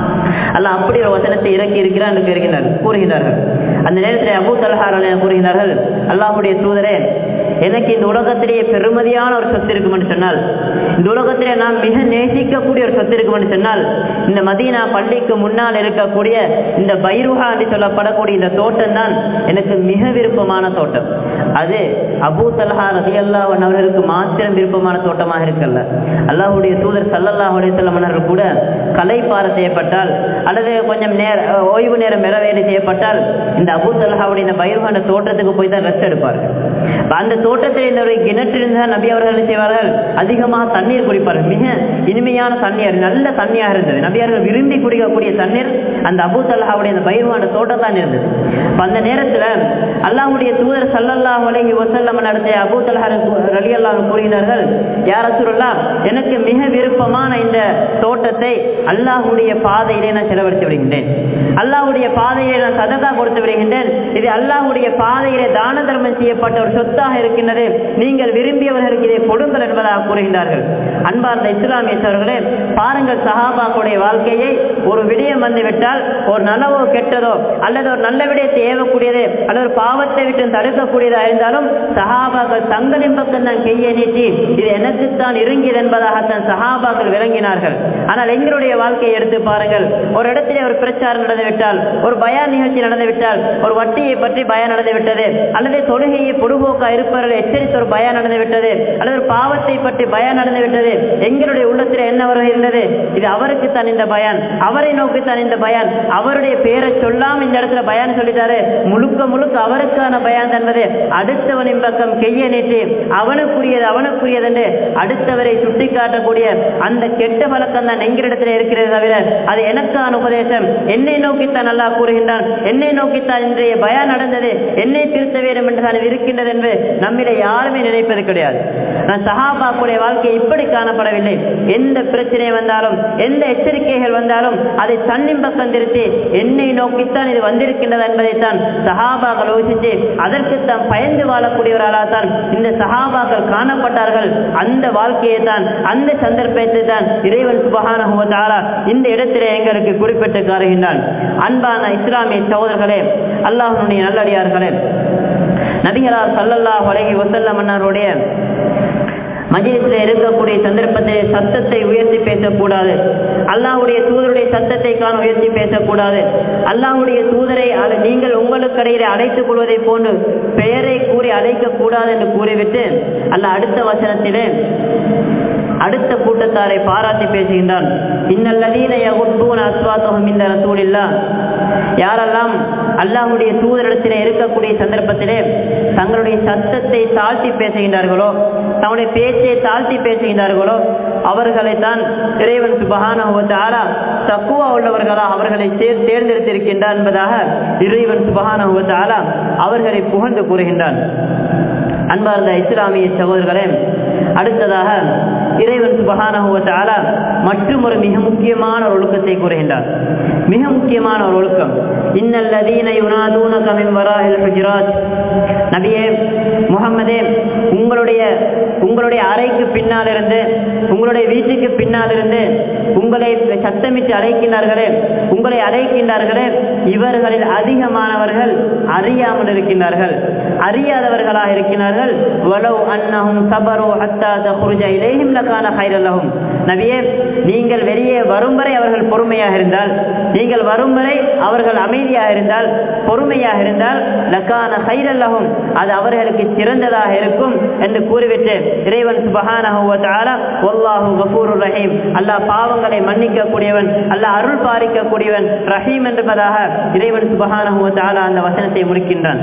அல்ல அப்படி ஒரு வசனத்தை இறக்கி இருக்கிறார் என்று கூறுகிறார்கள் கூறுகிறார்கள் அந்த நேரத்தில் அபு தல்ஹார் கூறுகிறார்கள் அல்லாஹுடைய தூதரே எனக்கு இந்த உலகத்திலேயே பெருமதியான ஒரு சொத்து இருக்கும் என்று சொன்னால் இந்த உலகத்திலே நாம் மிக நேசிக்கக்கூடிய ஒரு சொத்து இருக்கும் என்று சொன்னால் இந்த மதீனா பள்ளிக்கு முன்னால் இருக்கக்கூடிய இந்த பைருஹா என்று சொல்லப்படக்கூடிய இந்த தோட்டம் தான் எனக்கு மிக விருப்பமான தோட்டம் அது அபூ தல்ஹா ரதி அல்லாஹன் அவர்களுக்கு மாத்திரம் விருப்பமான தோட்டமாக இருக்கல்ல அல்லாஹுடைய தூதர் சல்லல்லாஹ் அலிசல்லம் அவர்கள் கூட கலைப்பார செய்யப்பட்டால் அல்லது கொஞ்சம் நேர ஓய்வு நேரம் மெரவேறு செய்யப்பட்டால் இந்த அபூ தல்ஹாவுடைய இந்த பைருஹான தோட்டத்துக்கு போய் தான் ரெஸ்ட் எடுப்பார்கள் அந்த தோட்டத்தில் இந்த ஒரு கிணற்றிலிருந்து தான் நபி அவர்கள் என்ன செய்வார்கள் அதிகமாக தண்ணீர் குடிப்பார்கள் மிக இனிமையான தண்ணீர் நல்ல தண்ணியாக இருந்தது நபி அவர்கள் விரும்பி குடிக்கக்கூடிய தண்ணீர் அந்த அபு தல்லாவுடைய அந்த பயிர்வான தோட்டம் தான் இருந்தது அந்த நேரத்தில் அல்லாஹுடைய தூதர் சல்லல்லாஹ் அலைஹி வசல்லம் நடத்திய அபு தல்ஹா ரலி அல்லாஹ் கூறுகிறார்கள் யார சொல்லலாம் எனக்கு மிக விருப்பமான இந்த தோட்டத்தை அல்லாஹுடைய பாதையிலே நான் செலவழித்து விடுகின்றேன் அல்லாஹுடைய பாதையிலே நான் சதகா கொடுத்து விடுகின்றேன் இது அல்லாஹுடைய பாதையிலே தான தர்மம் செய்யப்பட்ட ஒரு சொத்தாக இருக்கின்றது நீங்கள் விரும்பியவர்களுக்கு இதை கொடுங்கள் என்பதாக கூறுகின்றார்கள் அன்பார்ந்த இஸ்லாமிய சோர்களே பாருங்கள் சஹாபாக்களுடைய வாழ்க்கையை ஒரு விடயம் வந்துவிட்டால் ஒரு நல்லவோ கெட்டதோ அல்லது ஒரு நல்ல விடயத்தை ஏவக்கூடியது அல்லது ஒரு பாவத்தை விட்டு தடுக்கக்கூடியதா இருந்தாலும் சஹாபாக்கள் தங்களின் பக்கம் தான் கையை நீட்டி இது எனக்குத்தான் இருங்கியது என்பதாகத்தான் சஹாபாக்கள் விளங்கினார்கள் ஆனால் எங்களுடைய வாழ்க்கையை எடுத்து பாருங்கள் ஒரு இடத்திலே ஒரு பிரச்சாரம் நடந்துவிட்டால் ஒரு பயான் நிகழ்ச்சி நடந்துவிட்டால் ஒரு வட்டியை பற்றி பயம் நடந்துவிட்டது அல்லது தொழுகையை பொடுபோக்கா இருப்பவர்கள் எச்சரித்த ஒரு பயம் நடந்துவிட்டது அல்லது ஒரு பாவத்தை பற்றி பயம் நடந்துவிட்டது எங்களுடைய உள்ளத்தில் என்ன வருகின்றது இது அவருக்கு தான் இந்த பயான் அவரை நோக்கி தான் இந்த பயான் அவருடைய பேரை சொல்லாம இந்த இடத்துல பயான் சொல்லிட்டாரு முழுக்க முழுக்க அவருக்கான பயான் என்பது அடுத்தவனின் பக்கம் கையை நீட்டி அவனுக்குரியது அவனுக்குரியது என்று அடுத்தவரை சுட்டி காட்டக்கூடிய அந்த கெட்ட பழக்கம் தான் எங்களிடத்தில் இருக்கிறது தவிர அது எனக்கான உபதேசம் என்னை நோக்கித்தான் நல்லா கூறுகின்றான் என்னை நோக்கித்தான் இன்றைய பயம் நடந்தது என்னை திருத்த வேண்டும் என்று தான் இருக்கின்றது என்று நம்மிலே யாருமே நினைப்பது கிடையாது நான் சஹாபாக்குடைய வாழ்க்கை இப்படி காணப்படவில்லை எந்த பிரச்சனை வந்தாலும் எந்த எச்சரிக்கைகள் வந்தாலும் அதை தன்னின் பக்கம் திருத்தி என்னை நோக்கித்தான் இது வந்திருக்கின்றது என்பதைத்தான் சஹாபாக்கள் யோசித்து அதற்குத்தான் பயந்து வாழக்கூடியவர்களாகத்தான் இந்த சஹாபாக்கள் காணப்பட்டார்கள் அந்த வாழ்க்கையை தான் அந்த சந்தர்ப்பத்தை தான் இறைவன் சுபகான இந்த இடத்திலே எங்களுக்கு குறிப்பிட்டு காருகின்றான் அன்பான இஸ்லாமிய சகோதரர்களே அல்லாஹனுடைய நல்லடியார்களே நபிகளார் சல்லல்லாஹ் அலைஹி வசல்லம் அன்னாருடைய மஜிலிஸில் இருக்கக்கூடிய சந்தர்ப்பத்தில் சத்தத்தை உயர்த்தி பேசக்கூடாது அல்லாஹ்வுடைய தூதருடைய சத்தத்தை காண உயர்த்தி பேசக்கூடாது அல்லாஹ்வுடைய தூதரை அது நீங்கள் உங்களுக்கு இடையிலே அழைத்துக் கொள்வதை போன்று பெயரை கூறி அழைக்க கூடாது என்று கூறிவிட்டு அல்லாஹ் அடுத்த வசனத்திலே அடுத்த கூட்டத்தாரை பாராட்டி பேசுகின்றான் இன்னல்லதீன யகுத்தூன அஸ்வாத்தஹும் இந்த ரசூலில்லா யாரெல்லாம் அல்லாஹ்வுடைய தூதரிடத்திலே இருக்கக்கூடிய சந்தர்ப்பத்திலே தங்களுடைய சத்தத்தை தாழ்த்தி பேசுகின்றார்களோ தங்களுடைய பேச்சை தாழ்த்தி பேசுகின்றார்களோ அவர்களை தான் இறைவன் சுபஹானஹுவத்தாரா தக்குவா உள்ளவர்களா அவர்களை தேர் தேர்ந்தெடுத்திருக்கின்றார் என்பதாக இறைவன் சுபஹானஹுவத்தாரா அவர்களை புகழ்ந்து கூறுகின்றான் அன்பார்ந்த இஸ்லாமிய சகோதரர்களே அடுத்ததாக இறைவன் சுபகானகுவத்தால மற்றும் ஒரு மிக முக்கியமான ஒரு ஒழுக்கத்தை கூறுகின்றார் மிக முக்கியமான ஒரு ஒழுக்கம் இன்னல்லதீன யுனாதூனக மின் வராஹில் ஹுஜராத் நபியே முகம்மதே உங்களுடைய உங்களுடைய அறைக்கு பின்னால் இருந்து உங்களுடைய வீட்டுக்கு பின்னால் இருந்து உங்களை சத்தமிட்டு அழைக்கின்றார்களே உங்களை அழைக்கின்றார்களே இவர்களில் அதிகமானவர்கள் அறியாமல் இருக்கின்றார்கள் அறியாதவர்களாக இருக்கிறார்கள் வலவ் அன்னஹும் சபரு ஹத்தா தஹ்ருஜ இலைஹிம் லகான கைரல் லஹும் நபியே நீங்கள் வெளியே வரும் வரை அவர்கள் பொறுமையாக இருந்தால் நீங்கள் வரும் வரை அவர்கள் அமைதியாக இருந்தால் பொறுமையாக இருந்தால் லக்கான கைரல் லஹும் அது அவர்களுக்கு சிறந்ததாக இருக்கும் என்று கூறிவிட்டு இறைவன் சுபஹானஹு வ தஆலா வல்லாஹு கஃபூருர் ரஹீம் அல்லாஹ் பாவங்களை மன்னிக்க கூடியவன் அல்லாஹ் அருள் பாரிக்க கூடியவன் ரஹீம் என்பதாக இறைவன் சுபஹானஹு வ தஆலா அந்த வசனத்தை முடிக்கின்றான்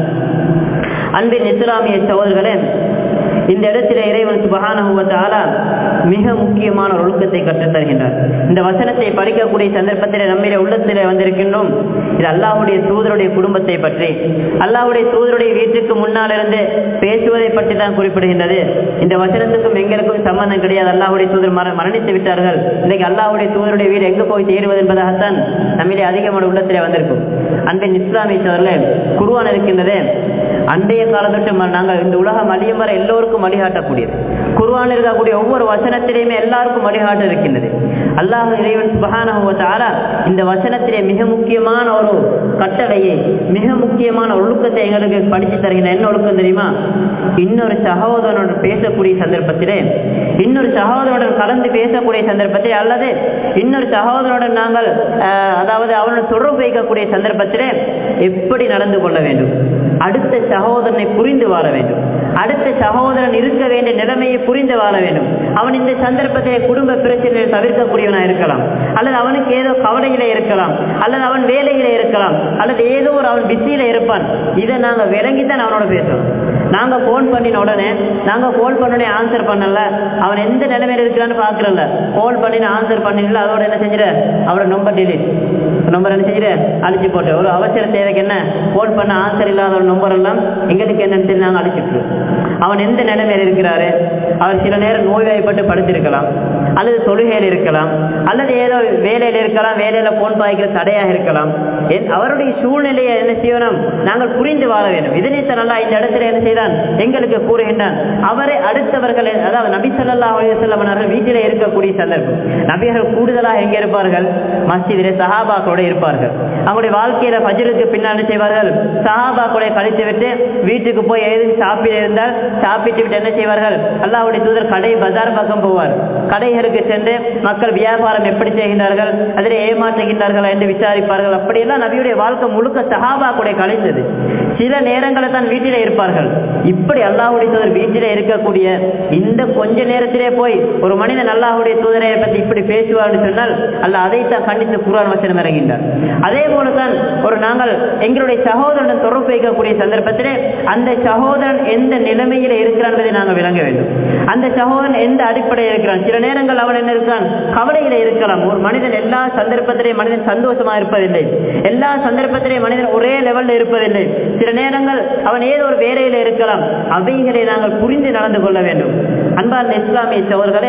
அன்பின் இஸ்லாமிய சகோதரர்களே இந்த இடத்திலே இறைவன் சுபகானுவத்தாலா மிக முக்கியமான ஒரு ஒழுக்கத்தை கற்றுத் தருகின்றார் இந்த வசனத்தை படிக்கக்கூடிய சந்தர்ப்பத்திலே நம்மிலே உள்ளத்திலே வந்திருக்கின்றோம் இது அல்லாஹுடைய தூதருடைய குடும்பத்தை பற்றி அல்லாஹுடைய தூதருடைய வீட்டுக்கு முன்னால் இருந்து பேசுவதை பற்றி தான் குறிப்பிடுகின்றது இந்த வசனத்துக்கும் எங்களுக்கும் சம்பந்தம் கிடையாது அல்லாஹுடைய தூதர் மர மரணித்து விட்டார்கள் இன்னைக்கு அல்லாஹுடைய தூதருடைய வீடு எங்கு போய் சேருவது என்பதாகத்தான் நம்மிலே அதிகமான உள்ளத்திலே வந்திருக்கும் அன்பின் இஸ்லாமிய சோழர்களே குருவான் இருக்கின்றதே அன்றைய காலத்தொட்டு நாங்கள் இந்த உலகம் அழியும் வரை எல்லோருக்கும் வழிகாட்டக்கூடியது குருவான் இருக்கக்கூடிய ஒவ்வொரு வசனத்திலேயுமே எல்லாருக்கும் வழிகாட்ட இருக்கின்றது அல்லாஹ் இறைவன் சுபகான இந்த வசனத்திலே மிக முக்கியமான ஒரு கட்டளையை மிக முக்கியமான ஒழுக்கத்தை எங்களுக்கு படித்து தருகின்ற என்ன ஒழுக்கம் தெரியுமா இன்னொரு சகோதரனுடன் பேசக்கூடிய சந்தர்ப்பத்திலே இன்னொரு சகோதரனுடன் கலந்து பேசக்கூடிய சந்தர்ப்பத்திலே அல்லது இன்னொரு சகோதரனுடன் நாங்கள் அதாவது அவனுடன் தொடர்பு வைக்கக்கூடிய சந்தர்ப்பத்திலே எப்படி நடந்து கொள்ள வேண்டும் அடுத்த சகோதரனை புரிந்து வாழ வேண்டும் அடுத்த சகோதரன் இருக்க வேண்டிய நிலைமையை புரிந்து வாழ வேண்டும் அவன் இந்த சந்தர்ப்பத்திலே குடும்ப பிரச்சனையை தவிர்க்கக்கூடியவனா இருக்கலாம் அல்லது அவனுக்கு ஏதோ கவலையில இருக்கலாம் அல்லது அவன் வேலையில இருக்கலாம் அல்லது ஏதோ ஒரு அவன் பிஸியில இருப்பான் இதை நாங்க விளங்கித்தான் அவனோட பேசணும் நாங்க போன் பண்ணின உடனே நாங்க போன் பண்ணனே ஆன்சர் பண்ணல அவன் எந்த நிலைமையில இருக்கிறான்னு பாக்குறல போன் பண்ணின ஆன்சர் பண்ணிடல அதோட என்ன செஞ்சிட அவரோட நம்பர் டெலிட் நம்பர் என்ன செஞ்சிட அழிச்சு போட்டு ஒரு அவசர தேவைக்கு என்ன போன் பண்ண ஆன்சர் இல்லாத ஒரு நம்பர் எல்லாம் எங்களுக்கு என்னன்னு தெரிஞ்சு நாங்க அழிச்சிட்டு அவன் எந்த நிலைமையில இருக்கிறாரு அவர் சில நேரம் நோய்வாய்ப்பட்டு படுத்திருக்கலாம் அல்லது தொழுகையில் இருக்கலாம் அல்லது ஏதோ வேலையில் இருக்கலாம் வேலையில போன் பாய்க்கிற தடையாக இருக்கலாம் அவருடைய சூழ்நிலையை என்ன செய்யணும் நாங்கள் புரிந்து வாழ வேண்டும் இதனைத்த நல்லா இந்த இடத்துல என்ன செய்தான் எங்களுக்கு கூறுகின்றான் அவரை அடுத்தவர்கள் அதாவது நபி சொல்லா அவர்கள் வீட்டிலே இருக்கக்கூடிய சந்தர்ப்பம் நபியர்கள் கூடுதலாக எங்கே இருப்பார்கள் மஸ்ஜிதிலே சஹாபாக்களோட இருப்பார்கள் அவங்களுடைய வாழ்க்கையில பஜருக்கு பின்னால் செய்வார்கள் சஹாபாக்களை கழித்து விட்டு வீட்டுக்கு போய் ஏதும் சாப்பிட இருந்தால் சாப்பிட்டு விட்டு என்ன செய்வார்கள் அல்லாவுடைய தூதர் கடை பஜார் பக்கம் போவார் கடைகளுக்கு சென்று மக்கள் வியாபாரம் எப்படி செய்கின்றார்கள் அதில் ஏமாற்றுகின்றார்கள் என்று விசாரிப்பார்கள் அப்படியெல்லாம் நபியுடைய வாழ்க்கை முழுக்க சஹாபா கூட கலைந்தது சில நேரங்களில் தான் வீட்டிலே இருப்பார்கள் இப்படி அல்லாஹுடைய தூதர் வீட்டிலே இருக்கக்கூடிய இந்த கொஞ்ச நேரத்திலே போய் ஒரு மனிதன் அல்லாஹுடைய தூதரை பற்றி இப்படி பேசுவார்னு சொன்னால் அல்ல அதைத்தான் கண்டித்து குரான் வசனம் இறங்கின்றார் அதே போலதான் ஒரு நாங்கள் எங்களுடைய சகோதரன் தொடர்பு வைக்கக்கூடிய சந்தர்ப்பத்திலே அந்த சகோதரன் எந்த நிலைமையில இருக்கிறான் என்பதை நாங்கள் விளங்க வேண்டும் அந்த சகோதரன் எந்த அடிப்படையில் இருக்கிறான் சில நேரங்கள் அவன் என்ன இருக்கான் கவலையில இருக்கலாம் ஒரு மனிதன் எல்லா சந்தர்ப்பத்திலேயும் மனிதன் சந்தோஷமா இருப்பதில்லை எல்லா சந்தர்ப்பத்திலேயும் மனிதன் ஒரே லெவல்ல இருப்பதில்லை சில நேரங்கள் அவன் ஏதோ ஒரு வேலையில இருக்கலாம் அவைகளை நாங்கள் புரிந்து நடந்து கொள்ள வேண்டும் அன்பார்ந்த இஸ்லாமிய சோர்களே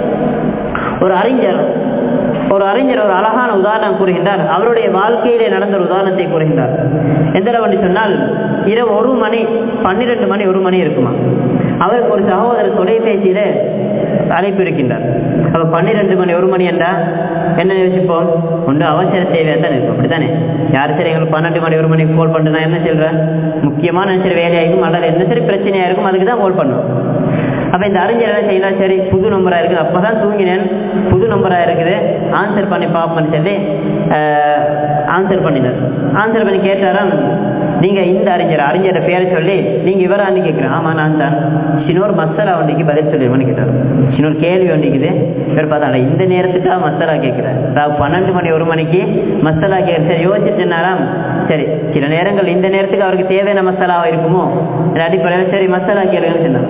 ஒரு அறிஞர் ஒரு அறிஞர் ஒரு அழகான உதாரணம் கூறுகின்றார் அவருடைய வாழ்க்கையிலே நடந்த ஒரு உதாரணத்தை கூறுகின்றார் எந்த அளவு சொன்னால் இரவு ஒரு மணி பன்னிரெண்டு மணி ஒரு மணி இருக்குமா அவருக்கு ஒரு சகோதரர் தொலைபேசியில அழைப்பு இருக்கின்றார் அப்ப பன்னிரெண்டு மணி ஒரு மணி என்றா என்ன யோசிப்போம் ஒன்று அவசர தேவையாக தான் இருக்கும் அப்படித்தானே யார் சரி எங்களுக்கு பன்னெண்டு மணி ஒரு மணிக்கு கால் பண்ணுறேன் என்ன சொல்றேன் முக்கியமான சரி வேலையாயிருக்கும் அல்லது என்ன சரி பிரச்சனையா இருக்கும் அதுக்கு தான் கால் பண்ணுவோம் அப்ப இந்த அறிஞர் என்ன செய்யலாம் சரி புது நம்பரா இருக்குது அப்பதான் தூங்கினேன் புது நம்பரா இருக்குது ஆன்சர் பண்ணி பார்ப்போம்னு சொல்லி ஆன்சர் பண்ணினார் ஆன்சர் பண்ணி கேட்டாராம் நீங்க இந்த அறிஞர் அறிஞரை பேரை சொல்லி நீங்க இவரான்னு கேட்கிறேன் ஆமா நான் தான் சின்னோர் மசாலா வண்டிக்கு பதில் சொல்லிடுவோம்னு கேட்டார் சின்னோர் கேள்வி வண்டிக்குது இவர் பார்த்தா இந்த நேரத்துக்கா மசாலா கேட்கிறேன் அதாவது பன்னெண்டு மணி ஒரு மணிக்கு மசாலா கேட்க சரி யோசிச்சுனாராம் சரி சில நேரங்கள் இந்த நேரத்துக்கு அவருக்கு தேவையான மசாலாவா இருக்குமோ அடிப்படையில் சரி மசாலா கேளுங்கன்னு சொன்னார்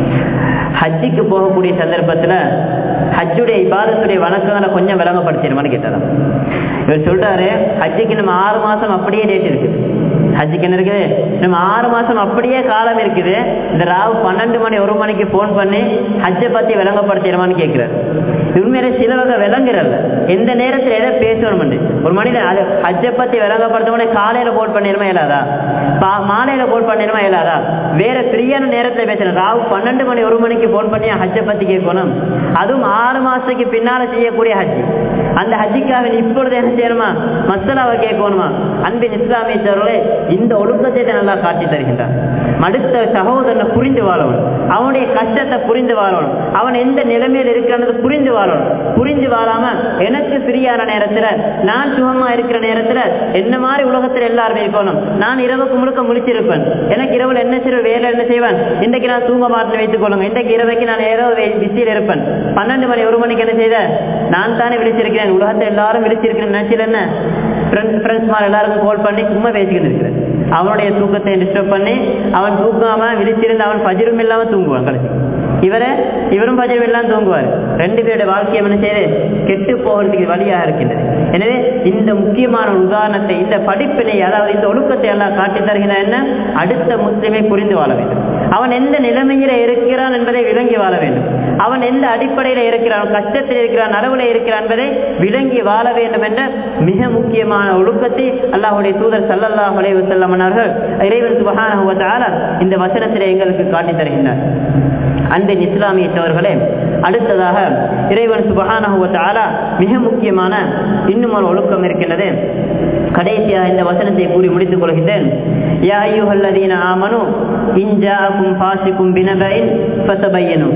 ஹஜ்ஜிக்கு போகக்கூடிய சந்தர்ப்பத்துல ஹஜ்ஜுடைய இபாதத்துடைய வணக்கங்களை கொஞ்சம் விளங்கப்படுத்திடுமான்னு கேட்டாராம் இவர் சொல்றாரு ஹஜ்ஜிக்கு நம்ம ஆறு மாசம் அப்படியே டேட் இருக்குது ஹஜ்ஜுக்கு என்ன இருக்குது நம்ம ஆறு மாசம் அப்படியே காலம் இருக்குது இந்த ராவு பன்னெண்டு மணி ஒரு மணிக்கு போன் பண்ணி ஹஜ்ஜை பத்தி விளங்கப்படுத்திடுமான்னு கேட்கிறார் உண்மையிலே சில வகை விளங்குறல்ல எந்த நேரத்தில் எதை பேசணும் ஒரு மனிதன் அது ஹஜ்ஜை பத்தி விளங்கப்படுத்தவனே காலையில போட் பண்ணிடுமா இயலாதா மாலையில போட் பண்ணிடுமா இயலாதா வேற ஃப்ரீயான நேரத்தில் பேசணும் ராவு பன்னெண்டு மணி ஒரு மணிக்கு போன் பண்ணி ஹஜ்ஜை பத்தி கேட்கணும் அதுவும் ஆறு மாசத்துக்கு பின்னால செய்யக்கூடிய ஹஜ் அந்த ஹஜ்ஜிக்காக இப்பொழுது என்ன செய்யணுமா மசாலாவை கேட்கணுமா அன்பின் இஸ்லாமிய சோழர்களே இந்த ஒழுக்கத்தை நல்லா காட்டி தருகின்றான் அடுத்த சகோதரனை புரிந்து வாழணும் அவனுடைய கஷ்டத்தை புரிந்து வாழணும் அவன் எந்த நிலைமையில் இருக்கிறது புரிந்து வாழணும் புரிந்து வாழாம எனக்கு ஃப்ரீயான நேரத்துல நான் சுகமா இருக்கிற நேரத்துல என்ன மாதிரி உலகத்துல எல்லாருமே இருக்கணும் நான் இரவுக்கு முழுக்க முழிச்சிருப்பேன் எனக்கு இரவுல என்ன செய்ய வேலை என்ன செய்வேன் இன்றைக்கு நான் தூங்க மாட்டேன் வைத்துக் கொள்ளுங்க இன்றைக்கு இரவைக்கு நான் இரவு பிஸியில் இருப்பேன் பன்னெண்டு மணி ஒரு மணிக்கு என்ன செய்த நான் தானே விழிச்சிருக்கிறேன் உலகத்தை எல்லாரும் விழிச்சிருக்கிறேன் நினைச்சல என்ன ஃப்ரெண்ட்ஸ் ஃப்ரெண்ட்ஸ் மாதிரி எல்லாருக்கும் கால் பண்ணி சும்மா பேசிக்கிட்டு இருக்கிறேன் அவனுடைய தூக்கத்தை டிஸ்டர்ப் பண்ணி அவன் தூக்காம விழிச்சிருந்து அவன் பஜிரும் இல்லாம தூங்குவான் கடைசி இவரை இவரும் பஜரும் இல்லாம தூங்குவார் ரெண்டு பேருடைய வாழ்க்கையை என்ன செய்யுது கெட்டு போகிறதுக்கு வழியாக இருக்கின்றது எனவே இந்த முக்கியமான ஒரு உதாரணத்தை இந்த படிப்பினை அதாவது இந்த ஒழுக்கத்தை எல்லாம் காட்டி தருகிறார் என்ன அடுத்த முஸ்லிமை புரிந்து வாழ வேண்டும் அவன் எந்த நிலைமையில இருக்கிறான் என்பதை விளங்கி வாழ வேண்டும் அவன் எந்த அடிப்படையில இருக்கிறான் கஷ்டத்தில் இருக்கிறான் நலவுல இருக்கிறான் என்பதை விளங்கி வாழ வேண்டும் என்ற மிக முக்கியமான ஒழுக்கத்தை அல்லாஹுடைய தூதர் சல்லல்லா உலைவு செல்லமன்னார்கள் இறைவன் சுபகான இந்த வசனத்திலே எங்களுக்கு காட்டி தருகின்றார் அன்பின் இஸ்லாமிய சோர்களே அடுத்ததாக இறைவன் சுபகான மிக முக்கியமான இன்னும் ஒரு ஒழுக்கம் இருக்கின்றது கடைசியாக இந்த வசனத்தை கூறி முடித்துக் கொள்கின்றேன் யா ஐயுஹல்லதீன ஆமனு இன்ஜாக்கும் பாசிக்கும் பினபைன் ஃபதபையனு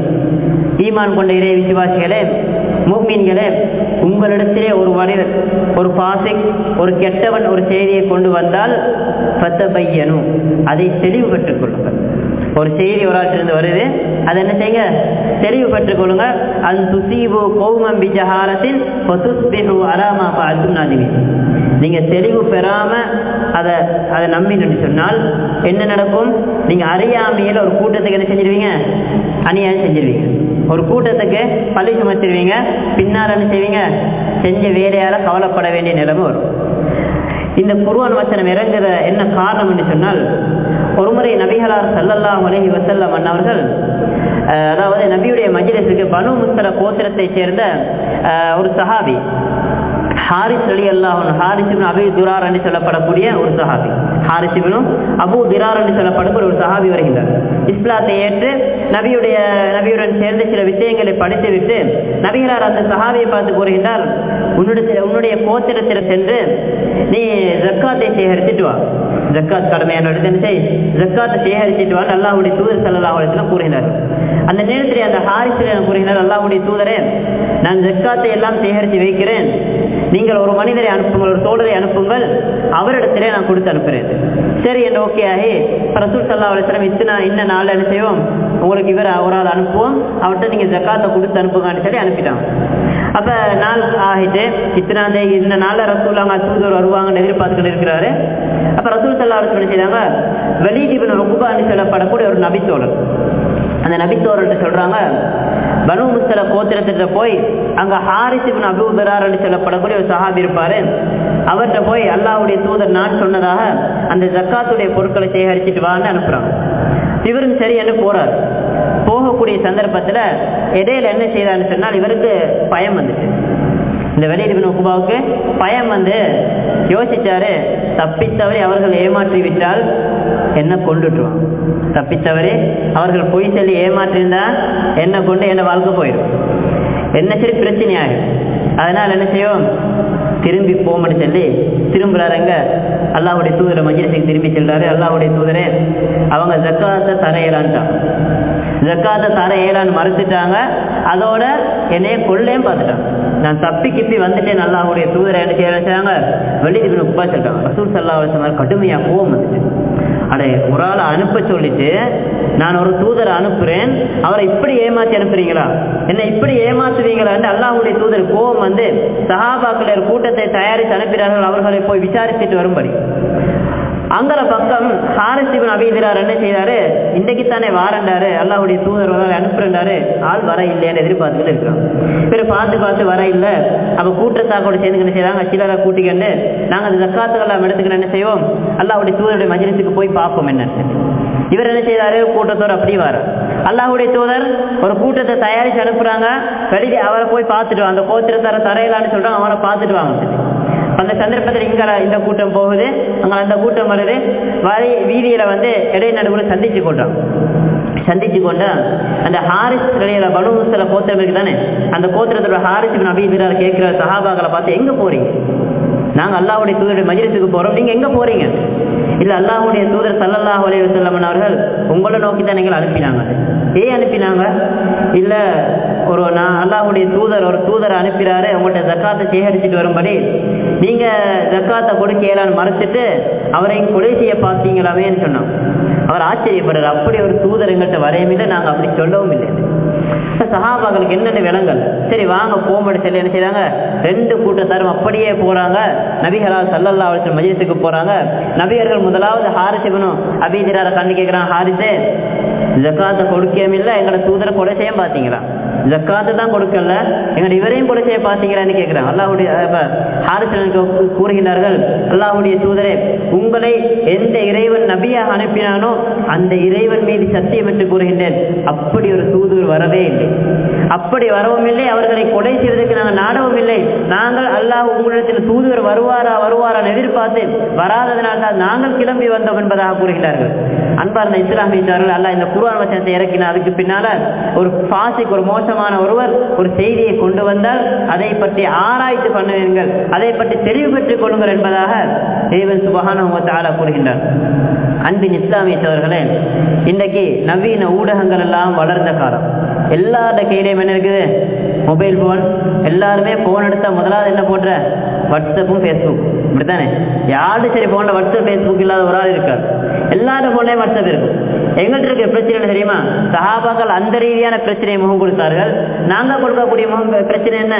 ஈமான் கொண்ட இறை விசுவாசிகளே மூமீன்களே உங்களிடத்திலே ஒரு மனிதர் ஒரு பாசிக் ஒரு கெட்டவன் ஒரு செய்தியை கொண்டு வந்தால் ஃபதபையனு அதை தெளிவு பெற்றுக் கொள்ளுங்கள் ஒரு செய்தி ஒரு ஆற்றிலிருந்து வருது அதை என்ன செய்யுங்க தெளிவு பெற்றுக் கொள்ளுங்க அன் துசீபு கௌமம் பிஜஹாலத்தின் ஃபதுஸ்பிஹு அலாமா ஃபஅல்தும் நாதிமீன் நீங்க தெளிவு பெறாம அதை அதை நம்பின்னு சொன்னால் என்ன நடக்கும் நீங்க அறியாமையில ஒரு கூட்டத்துக்கு என்ன செஞ்சிருவீங்க அநியாயம் செஞ்சிருவீங்க ஒரு கூட்டத்துக்கு பள்ளி சுமத்திருவீங்க பின்னால் என்ன செய்வீங்க செஞ்ச வேலையால கவலைப்பட வேண்டிய நிலைமை வரும் இந்த குருவான் வச்சனம் இறங்குற என்ன காரணம் என்று சொன்னால் ஒருமுறை நபிகளார் சல்லல்லா அலஹி வசல்லம் அண்ணவர்கள் அதாவது நபியுடைய மஜிலிசுக்கு பனு முஸ்தல கோத்திரத்தை சேர்ந்த ஒரு சஹாபி ஹாரிஸ் அலி அல்லாஹன் ஹாரிசிபின் அபி துரார் என்று சொல்லப்படக்கூடிய ஒரு சஹாபி ஹாரிசிபினும் அபு திரார் என்று சொல்லப்படக்கூடிய ஒரு சஹாபி வருகின்றார் இஸ்லாத்தை ஏற்று நபியுடைய நபியுடன் சேர்ந்து சில விஷயங்களை படித்துவிட்டு நபிகளார் அந்த சஹாபியை பார்த்து கூறுகின்றார் உன்னுடைய உன்னுடைய கோத்திரத்தில் சென்று நீ ஜக்காத்தை சேகரிச்சுட்டு வா ஜக்காத் கடமையான என்ன செய் ஜக்காத்தை சேகரிச்சுட்டு வா அல்லாஹுடைய தூதர் சல்லா அலிஸ்லாம் கூறுகிறார் அந்த நேரத்தில் அந்த ஹாரிசில் கூறுகிறார் அல்லாஹுடைய தூதரே நான் ஜக்காத்தை எல்லாம் சேகரித்து வைக்கிறேன் நீங்கள் ஒரு மனிதரை அனுப்புங்கள் ஒரு தோழரை அனுப்புங்கள் அவரிடத்திலே நான் கொடுத்து அனுப்புகிறேன் சரி என்று ஓகே ஆகி ரசூல் சல்லா அலிஸ்லாம் இத்தனை இன்ன நாள் என்ன செய்வோம் உங்களுக்கு இவர் ஒரு ஆள் அனுப்புவோம் அவர்கிட்ட நீங்கள் ஜக்காத்தை கொடுத்து அனுப்புங்கன்னு சொல்லி அனுப்பிட்டான் அப்ப நாள் ஆகிட்டு இத்தனாம் தேதி இந்த நாள்ல ரசூல் அவங்க தூதர் வருவாங்கன்னு எதிர்பார்த்துக்கிட்டு இருக்கிறாரு அப்ப ரசூல் சல்லா அலிஸ்லாம் செய்தாங்க வெளிதீபன் ருக்குபான்னு சொல்லப்படக்கூடிய ஒரு நபித்தோழர் அந்த நபித்தோழர் சொல்றாங்க பனு முஸ்தல கோத்திரத்திட்ட போய் அங்க ஹாரிசிபின் அபூதரார் என்று சொல்லப்படக்கூடிய ஒரு சஹாபி இருப்பாரு அவர்கிட்ட போய் அல்லாவுடைய தூதர் நான் சொன்னதாக அந்த ஜக்காத்துடைய பொருட்களை சேகரிச்சுட்டு வான்னு அனுப்புறாங்க இவரும் சரி என்று போறார் போகக்கூடிய சந்தர்ப்பத்துல இடையில என்ன செய்யறான்னு சொன்னால் இவருக்கு பயம் வந்துச்சு இந்த வெளியிடுவின் உக்குபாவுக்கு பயம் வந்து யோசிச்சாரு தப்பித்தவரை அவர்கள் ஏமாற்றி விட்டால் என்ன கொண்டுட்டுவான் தப்பித்தவரே அவர்கள் பொய் சொல்லி ஏமாற்றிருந்தா என்ன கொண்டு என்ன வாழ்க்கை போயிடும் என்ன சரி பிரச்சனையாகும் அதனால் என்ன செய்வோம் திரும்பி போமன்னு சொல்லி திரும்புறாருங்க அல்லாவுடைய தூதரை மஜிலிசுக்கு திரும்பி செல்றாரு அல்லாவுடைய தூதரே அவங்க ஜக்காத்தை தரையிறான்ட்டான் ஜக்காத்தை தர ஏழான்னு மறுத்துட்டாங்க அதோட என்னைய கொள்ளையும் பார்த்துட்டாங்க நான் தப்பி கிப்பி வந்துட்டேன் அல்லாஹுடைய தூதரை என்ன செய்யறாங்க வெளியே இப்படி உப்பா சொல்லிட்டாங்க ரசூல் சல்லா மாதிரி கடுமையா கோவம் வந்துட்டு அடே ஒரு ஆளை அனுப்ப சொல்லிட்டு நான் ஒரு தூதரை அனுப்புறேன் அவரை இப்படி ஏமாத்தி அனுப்புறீங்களா என்ன இப்படி ஏமாத்துவீங்களான்னு அல்லாஹுடைய தூதர் கோபம் வந்து சஹாபாக்கள் ஒரு கூட்டத்தை தயாரித்து அனுப்பினார்கள் அவர்களை போய் விசாரிச்சுட்டு வரும்படி அங்கற பக்கம் ஹாரிசிபன் அபிதிரார் என்ன செய்தாரு இன்றைக்கு தானே வாரண்டாரு அல்லாஹுடைய தூதர் வர அனுப்புறாரு ஆள் வர இல்லையான்னு எதிர்பார்த்துட்டு இருக்கிறோம் பிறகு பார்த்து பார்த்து வர இல்லை அப்ப கூட்டத்தாக்கோட சேர்ந்து என்ன செய்யறாங்க சிலரை கூட்டிக்கண்டு நாங்க அந்த ஜக்காத்துகள் எடுத்துக்கிட்டு என்ன செய்வோம் அல்லாஹுடைய தூதருடைய மஜிலிசுக்கு போய் பார்ப்போம் என்ன இவர் என்ன செய்தாரு கூட்டத்தோடு அப்படி வர அல்லாஹுடைய தூதர் ஒரு கூட்டத்தை தயாரிச்சு அனுப்புறாங்க வெளியே அவரை போய் பார்த்துட்டு அந்த கோத்திரத்தார தரையிலான்னு சொல்றாங்க அவரை பார்த்துட்டு வாங்க அந்த சந்தர்ப்பத்தில் இங்க இந்த கூட்டம் போகுது அங்க அந்த கூட்டம் வருது வழி வீதியில வந்து இடை நடுவுல சந்திச்சு கொண்டான் சந்திச்சு கொண்ட அந்த ஹாரிஸ் கிடையில பனு சில கோத்திரம் இருக்கு தானே அந்த கோத்திரத்தோட ஹாரிஸ் நபீதிரார் கேட்கிற சஹாபாக்களை பார்த்து எங்க போறீங்க நாங்க அல்லாஹுடைய தூதருடைய மஜிலிசுக்கு போறோம் நீங்க எங்க போறீங்க இல்ல அல்லாஹுடைய தூதர் சல்லல்லாஹு அலைஹி வஸல்லம் அவர்கள் உங்களை நோக்கி தான் நீங்கள் அனுப்பினாங்க ஏன் அனுப்பினாங்க இல்ல ஒரு நான் அல்லாஹுடைய தூதர் ஒரு தூதரை அனுப்பினாரு உங்கள்கிட்ட ஜக்காத்தை சேகரிச்சுட்டு வரும்படி நீங்க ஜக்காத்தை கொடுக்கலான்னு மறைச்சிட்டு அவரை கொலை செய்ய பார்த்தீங்களாவேன்னு சொன்னோம் அவர் ஆச்சரியப்படுறார் அப்படி ஒரு தூதர் எங்கள்கிட்ட வரையும் இல்லை நாங்க அப்படி சொல்லவும் இல்லை சஹாபாக்களுக்கு என்னென்ன விலங்கல் சரி வாங்க போம்படி சொல்லி என்ன செய்றாங்க ரெண்டு கூட்டத்தாரும் அப்படியே போறாங்க நபிகளால் சல்லல்லா அவர்கள் மஜித்துக்கு போறாங்க நபிகர்கள் முதலாவது ஹாரிசிபனும் அபிதிரார கண்ணு கேட்கிறான் ஹாரிசே ஜக்காத்தை கொடுக்கவும் இல்லை எங்களை தூதரை கொலை செய்ய பார்த்தீங்களா ஜக்காத்து தான் கொடுக்கல எங்களை இவரையும் கொலை செய்ய பார்த்தீங்களான்னு கேட்கிறான் அல்லாஹுடைய ஹாரிசனுக்கு கூறுகிறார்கள் அல்லாஹுடைய தூதரே உங்களை எந்த இறைவன் நபியாக அனுப்பினானோ அந்த இறைவன் மீது சத்தியம் என்று கூறுகின்றேன் அப்படி ஒரு தூதர் வரவே இல்லை அப்படி வரவும் இல்லை அவர்களை கொலை செய்வதற்கு நாங்கள் நாடவும் இல்லை நாங்கள் அல்லாஹ் உங்களிடத்தில் தூதுவர் வருவாரா வருவாரா எதிர்பார்த்து வராததனால் தான் நாங்கள் கிளம்பி வந்தோம் என்பதாக கூறுகிறார்கள் அன்பார்ந்த இஸ்லாமியர்கள் அல்லாஹ் இந்த குர்ஆன் வசனத்தை இறக்கின அதுக்கு பின்னால ஒரு பாசிக் ஒரு மோசமான ஒருவர் ஒரு செய்தியை கொண்டு வந்தால் அதை பற்றி ஆராய்ச்சி பண்ணுவீர்கள் அதை பற்றி தெளிவு பெற்றுக் கொள்ளுங்கள் என்பதாக தேவன் சுபகான ஆளா கூறுகின்றார் அன்பின் இஸ்லாமியத்தவர்களே இன்றைக்கு நவீன ஊடகங்கள் எல்லாம் வளர்ந்த காலம் எல்லாரோட கையிலையும் என்ன இருக்குது மொபைல் போன் எல்லாருமே போன் எடுத்தா முதலாவது என்ன போடுற வாட்ஸ்அப்பும் ஃபேஸ்புக் இப்படித்தானே யாரும் சரி போன்ல வாட்ஸ்அப் ஃபேஸ்புக் இல்லாத ஒரு ஆள் இருக்காது எல்லாரும் போன்லயும் வாட்ஸ்அப் இருக்கும் எங்கள்கிட்ட இருக்க பிரச்சனை என்ன தெரியுமா சஹாபாக்கள் அந்த ரீதியான பிரச்சனையை முகம் கொடுத்தார்கள் நாங்க கொடுக்கக்கூடிய முகம் பிரச்சனை என்ன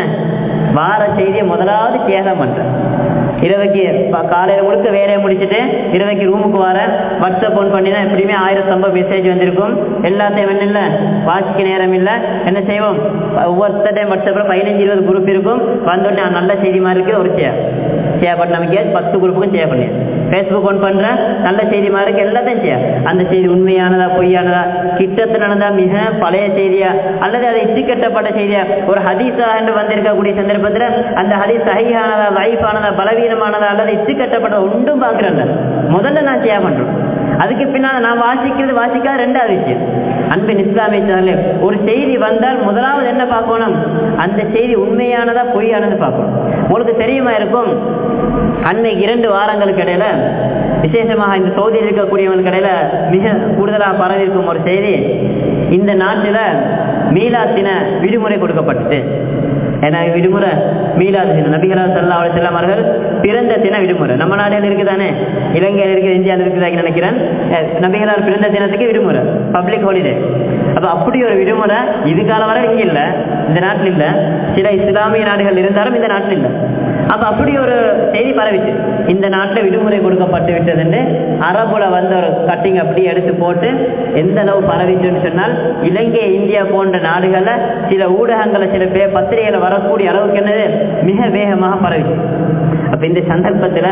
வார செய்தியை முதலாவது கேதம் பண்றேன் இரவைக்கு காலையில முழுக்க வேலையை முடிச்சுட்டு இரவைக்கு ரூமுக்கு வர வாட்ஸ்அப் ஃபோன் பண்ணினா எப்படியுமே ஆயிரம் சம்பவம் மெசேஜ் வந்திருக்கும் எல்லாத்தையும் என்ன இல்லை வாசிக்க நேரம் இல்லை என்ன செய்வோம் ஒவ்வொருத்த டைம் வாட்ஸ்அப்பில் பதினஞ்சு இருபது குரூப் இருக்கும் வந்தோடனே நல்ல செய்தி மாதிரி இருக்கு ஒரு ஷேர் ஷேர் பண்ண நமக்கு பத்து குரூப்புக்கும் ஷேர் பண்ணி ஃபேஸ்புக் ஒன் பண்றேன் நல்ல செய்தி மாதிரி இருக்கு எல்லாத்தையும் ஷேர் அந்த செய்தி உண்மையானதா பொய்யானதா கிட்டத்து நடந்தா மிக பழைய செய்தியா அல்லது அதை இச்சு கட்டப்பட்ட செய்தியா ஒரு ஹதீஸா என்று வந்திருக்கக்கூடிய சந்தர்ப்பத்தில் அந்த ஹதீஸ் சகியானதா லைஃபானதா பலவீனமானதா அல்லது இச்சு கட்டப்பட்ட ஒன்றும் பார்க்கிறேன் முதல்ல நான் ஷேர் பண்றேன் அதுக்கு பின்னால் நான் வாசிக்கிறது வாசிக்காத ரெண்டாவது விஷயம் அன்பின் இஸ்லாமிய ஒரு செய்தி வந்தால் முதலாவது என்ன பார்க்கணும் அந்த செய்தி உண்மையானதா பொய்யானது பார்க்கணும் உங்களுக்கு தெரியுமா இருக்கும் அன்னை இரண்டு வாரங்களுக்கு இடையில விசேஷமாக இந்த சவுதியில் இருக்கக்கூடியவங்களுக்கு இடையில மிக கூடுதலாக பரவி இருக்கும் ஒரு செய்தி இந்த நாட்டில் மீலாத்தின விடுமுறை கொடுக்கப்பட்டது ஏன்னா விடுமுறை மீலாது தினம் நபிகளா சல்லா அலி செல்லம் அவர்கள் பிறந்த தின விடுமுறை நம்ம நாட்டில் இருக்குதானே இலங்கையில் இருக்குது இந்தியாவில் இருக்குதான்னு நினைக்கிறேன் நபிகளார் பிறந்த தினத்துக்கு விடுமுறை பப்ளிக் ஹாலிடே அப்ப அப்படி ஒரு விடுமுறை இது காலம் வரை இங்க இல்ல இந்த நாட்டில் இல்ல சில இஸ்லாமிய நாடுகள் இருந்தாலும் இந்த நாட்டில் இல்ல அப்ப அப்படி ஒரு செய்தி பரவிச்சு இந்த நாட்டில் விடுமுறை கொடுக்கப்பட்டு விட்டதுன்னு அரபுல வந்த ஒரு கட்டிங் அப்படி எடுத்து போட்டு எந்த அளவு பரவிச்சுன்னு சொன்னால் இலங்கை இந்தியா போன்ற நாடுகள்ல சில ஊடகங்களை சில பேர் பத்திரிகையில வரக்கூடிய அளவுக்கு என்னது மிக வேகமாக பரவிச்சு அப்ப இந்த சந்தர்ப்பத்துல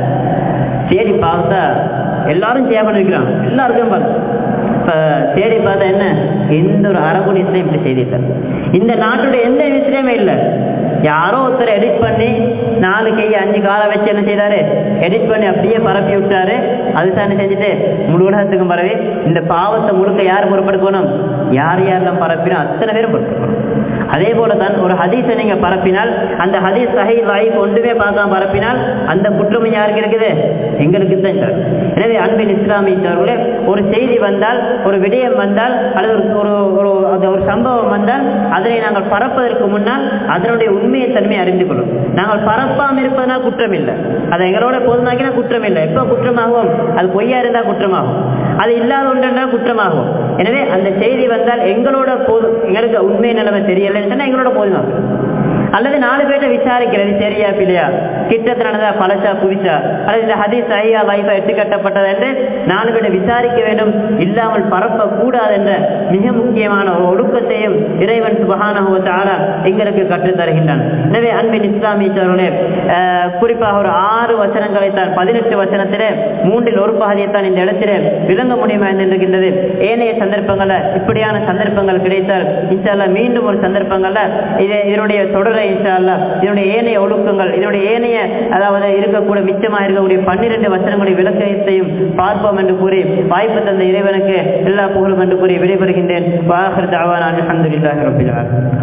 தேடி பார்த்தா எல்லாரும் சேவை பண்ணிருக்கிறாங்க எல்லாருக்கும் பார்த்து இப்ப தேடி பார்த்தா என்ன எந்த ஒரு அரபு நியூஸ்லயும் இப்படி செய்தி இந்த நாட்டுடைய எந்த நியூஸ்லயுமே இல்லை யாரோ ஒருத்தர் எடிட் பண்ணி நாலு கை அஞ்சு காலை வச்சு என்ன செய்தாரு எடிட் பண்ணி அப்படியே பரப்பி விட்டாரு அதுதான் செஞ்சுட்டு முழு உலகத்துக்கும் பரவி இந்த பாவத்தை முழுக்க யார் பொறுப்பெடுக்கணும் யார் யாரெல்லாம் பரப்பினோ அத்தனை பேரும் பொறுப்பெடுக்கணும் அதே போல தான் ஒரு ஹதீஸை நீங்க பரப்பினால் அந்த ஹதீஸ் சஹி வாய்ப்பு ஒன்றுமே பார்க்காம பரப்பினால் அந்த குற்றம் யாருக்கு இருக்குது எங்களுக்கு தான் சார் எனவே அன்பின் இஸ்லாமியர்களே ஒரு செய்தி வந்தால் ஒரு விடயம் வந்தால் அல்லது ஒரு ஒரு ஒரு அந்த ஒரு சம்பவம் வந்தால் அதனை நாங்கள் பரப்பதற்கு முன்னால் அதனுடைய உண்மையை தன்மை அறிந்து கொள்ளும் நாங்கள் பரப்பாமல் இருப்பதனால் குற்றம் இல்லை அதை எங்களோட போதுமாக்கினா குற்றம் இல்லை எப்போ குற்றமாகும் அது பொய்யா இருந்தால் குற்றமாகும் அது இல்லாத ஒன்றென்றால் குற்றமாகும் எனவே அந்த செய்தி வந்தால் எங்களோட போது எங்களுக்கு உண்மை நிலைமை தெரியலைன்னு சொன்னா எங்களோட போதுமாகும் அல்லது நாலு பேர்ட்ட விசாரிக்கிறது சரியா பிள்ளையா கிட்டத்தில் நடந்தா பழசா புவிச்சா அல்லது இந்த ஹதீஸ் ஐயா லைஃபா எட்டு கட்டப்பட்டது என்று நாலு பேர்ட்ட விசாரிக்க வேண்டும் இல்லாமல் பரப்ப கூடாது என்ற மிக முக்கியமான ஒரு ஒடுக்கத்தையும் இறைவன் சுபகான எங்களுக்கு கற்றுத் தருகின்றான் எனவே அன்பின் இஸ்லாமிய சோழர்களே குறிப்பாக ஒரு ஆறு வசனங்களை தான் பதினெட்டு வசனத்திலே மூன்றில் ஒரு பகுதியை தான் இந்த இடத்திலே விளங்க முடியுமா இருக்கின்றது ஏனைய சந்தர்ப்பங்கள்ல இப்படியான சந்தர்ப்பங்கள் கிடைத்தால் இன்ஷால்லா மீண்டும் ஒரு சந்தர்ப்பங்கள்ல இது இதனுடைய தொடரை இன்ஷால்லா இதனுடைய ஏனைய ஒழுக்கங்கள் இதனுடைய ஏனைய அதாவது இருக்கக்கூடிய மிச்சமாக இருக்கக்கூடிய பன்னிரண்டு வசனங்களுடைய விளக்கத்தையும் பார்ப்போம் என்று கூறி வாய்ப்பு தந்த இறைவனுக்கு எல்லா புகழும் என்று கூறி விடைபெறுகின்றேன் வாஹர் தாவான அலமதுல்லாஹி ரபில்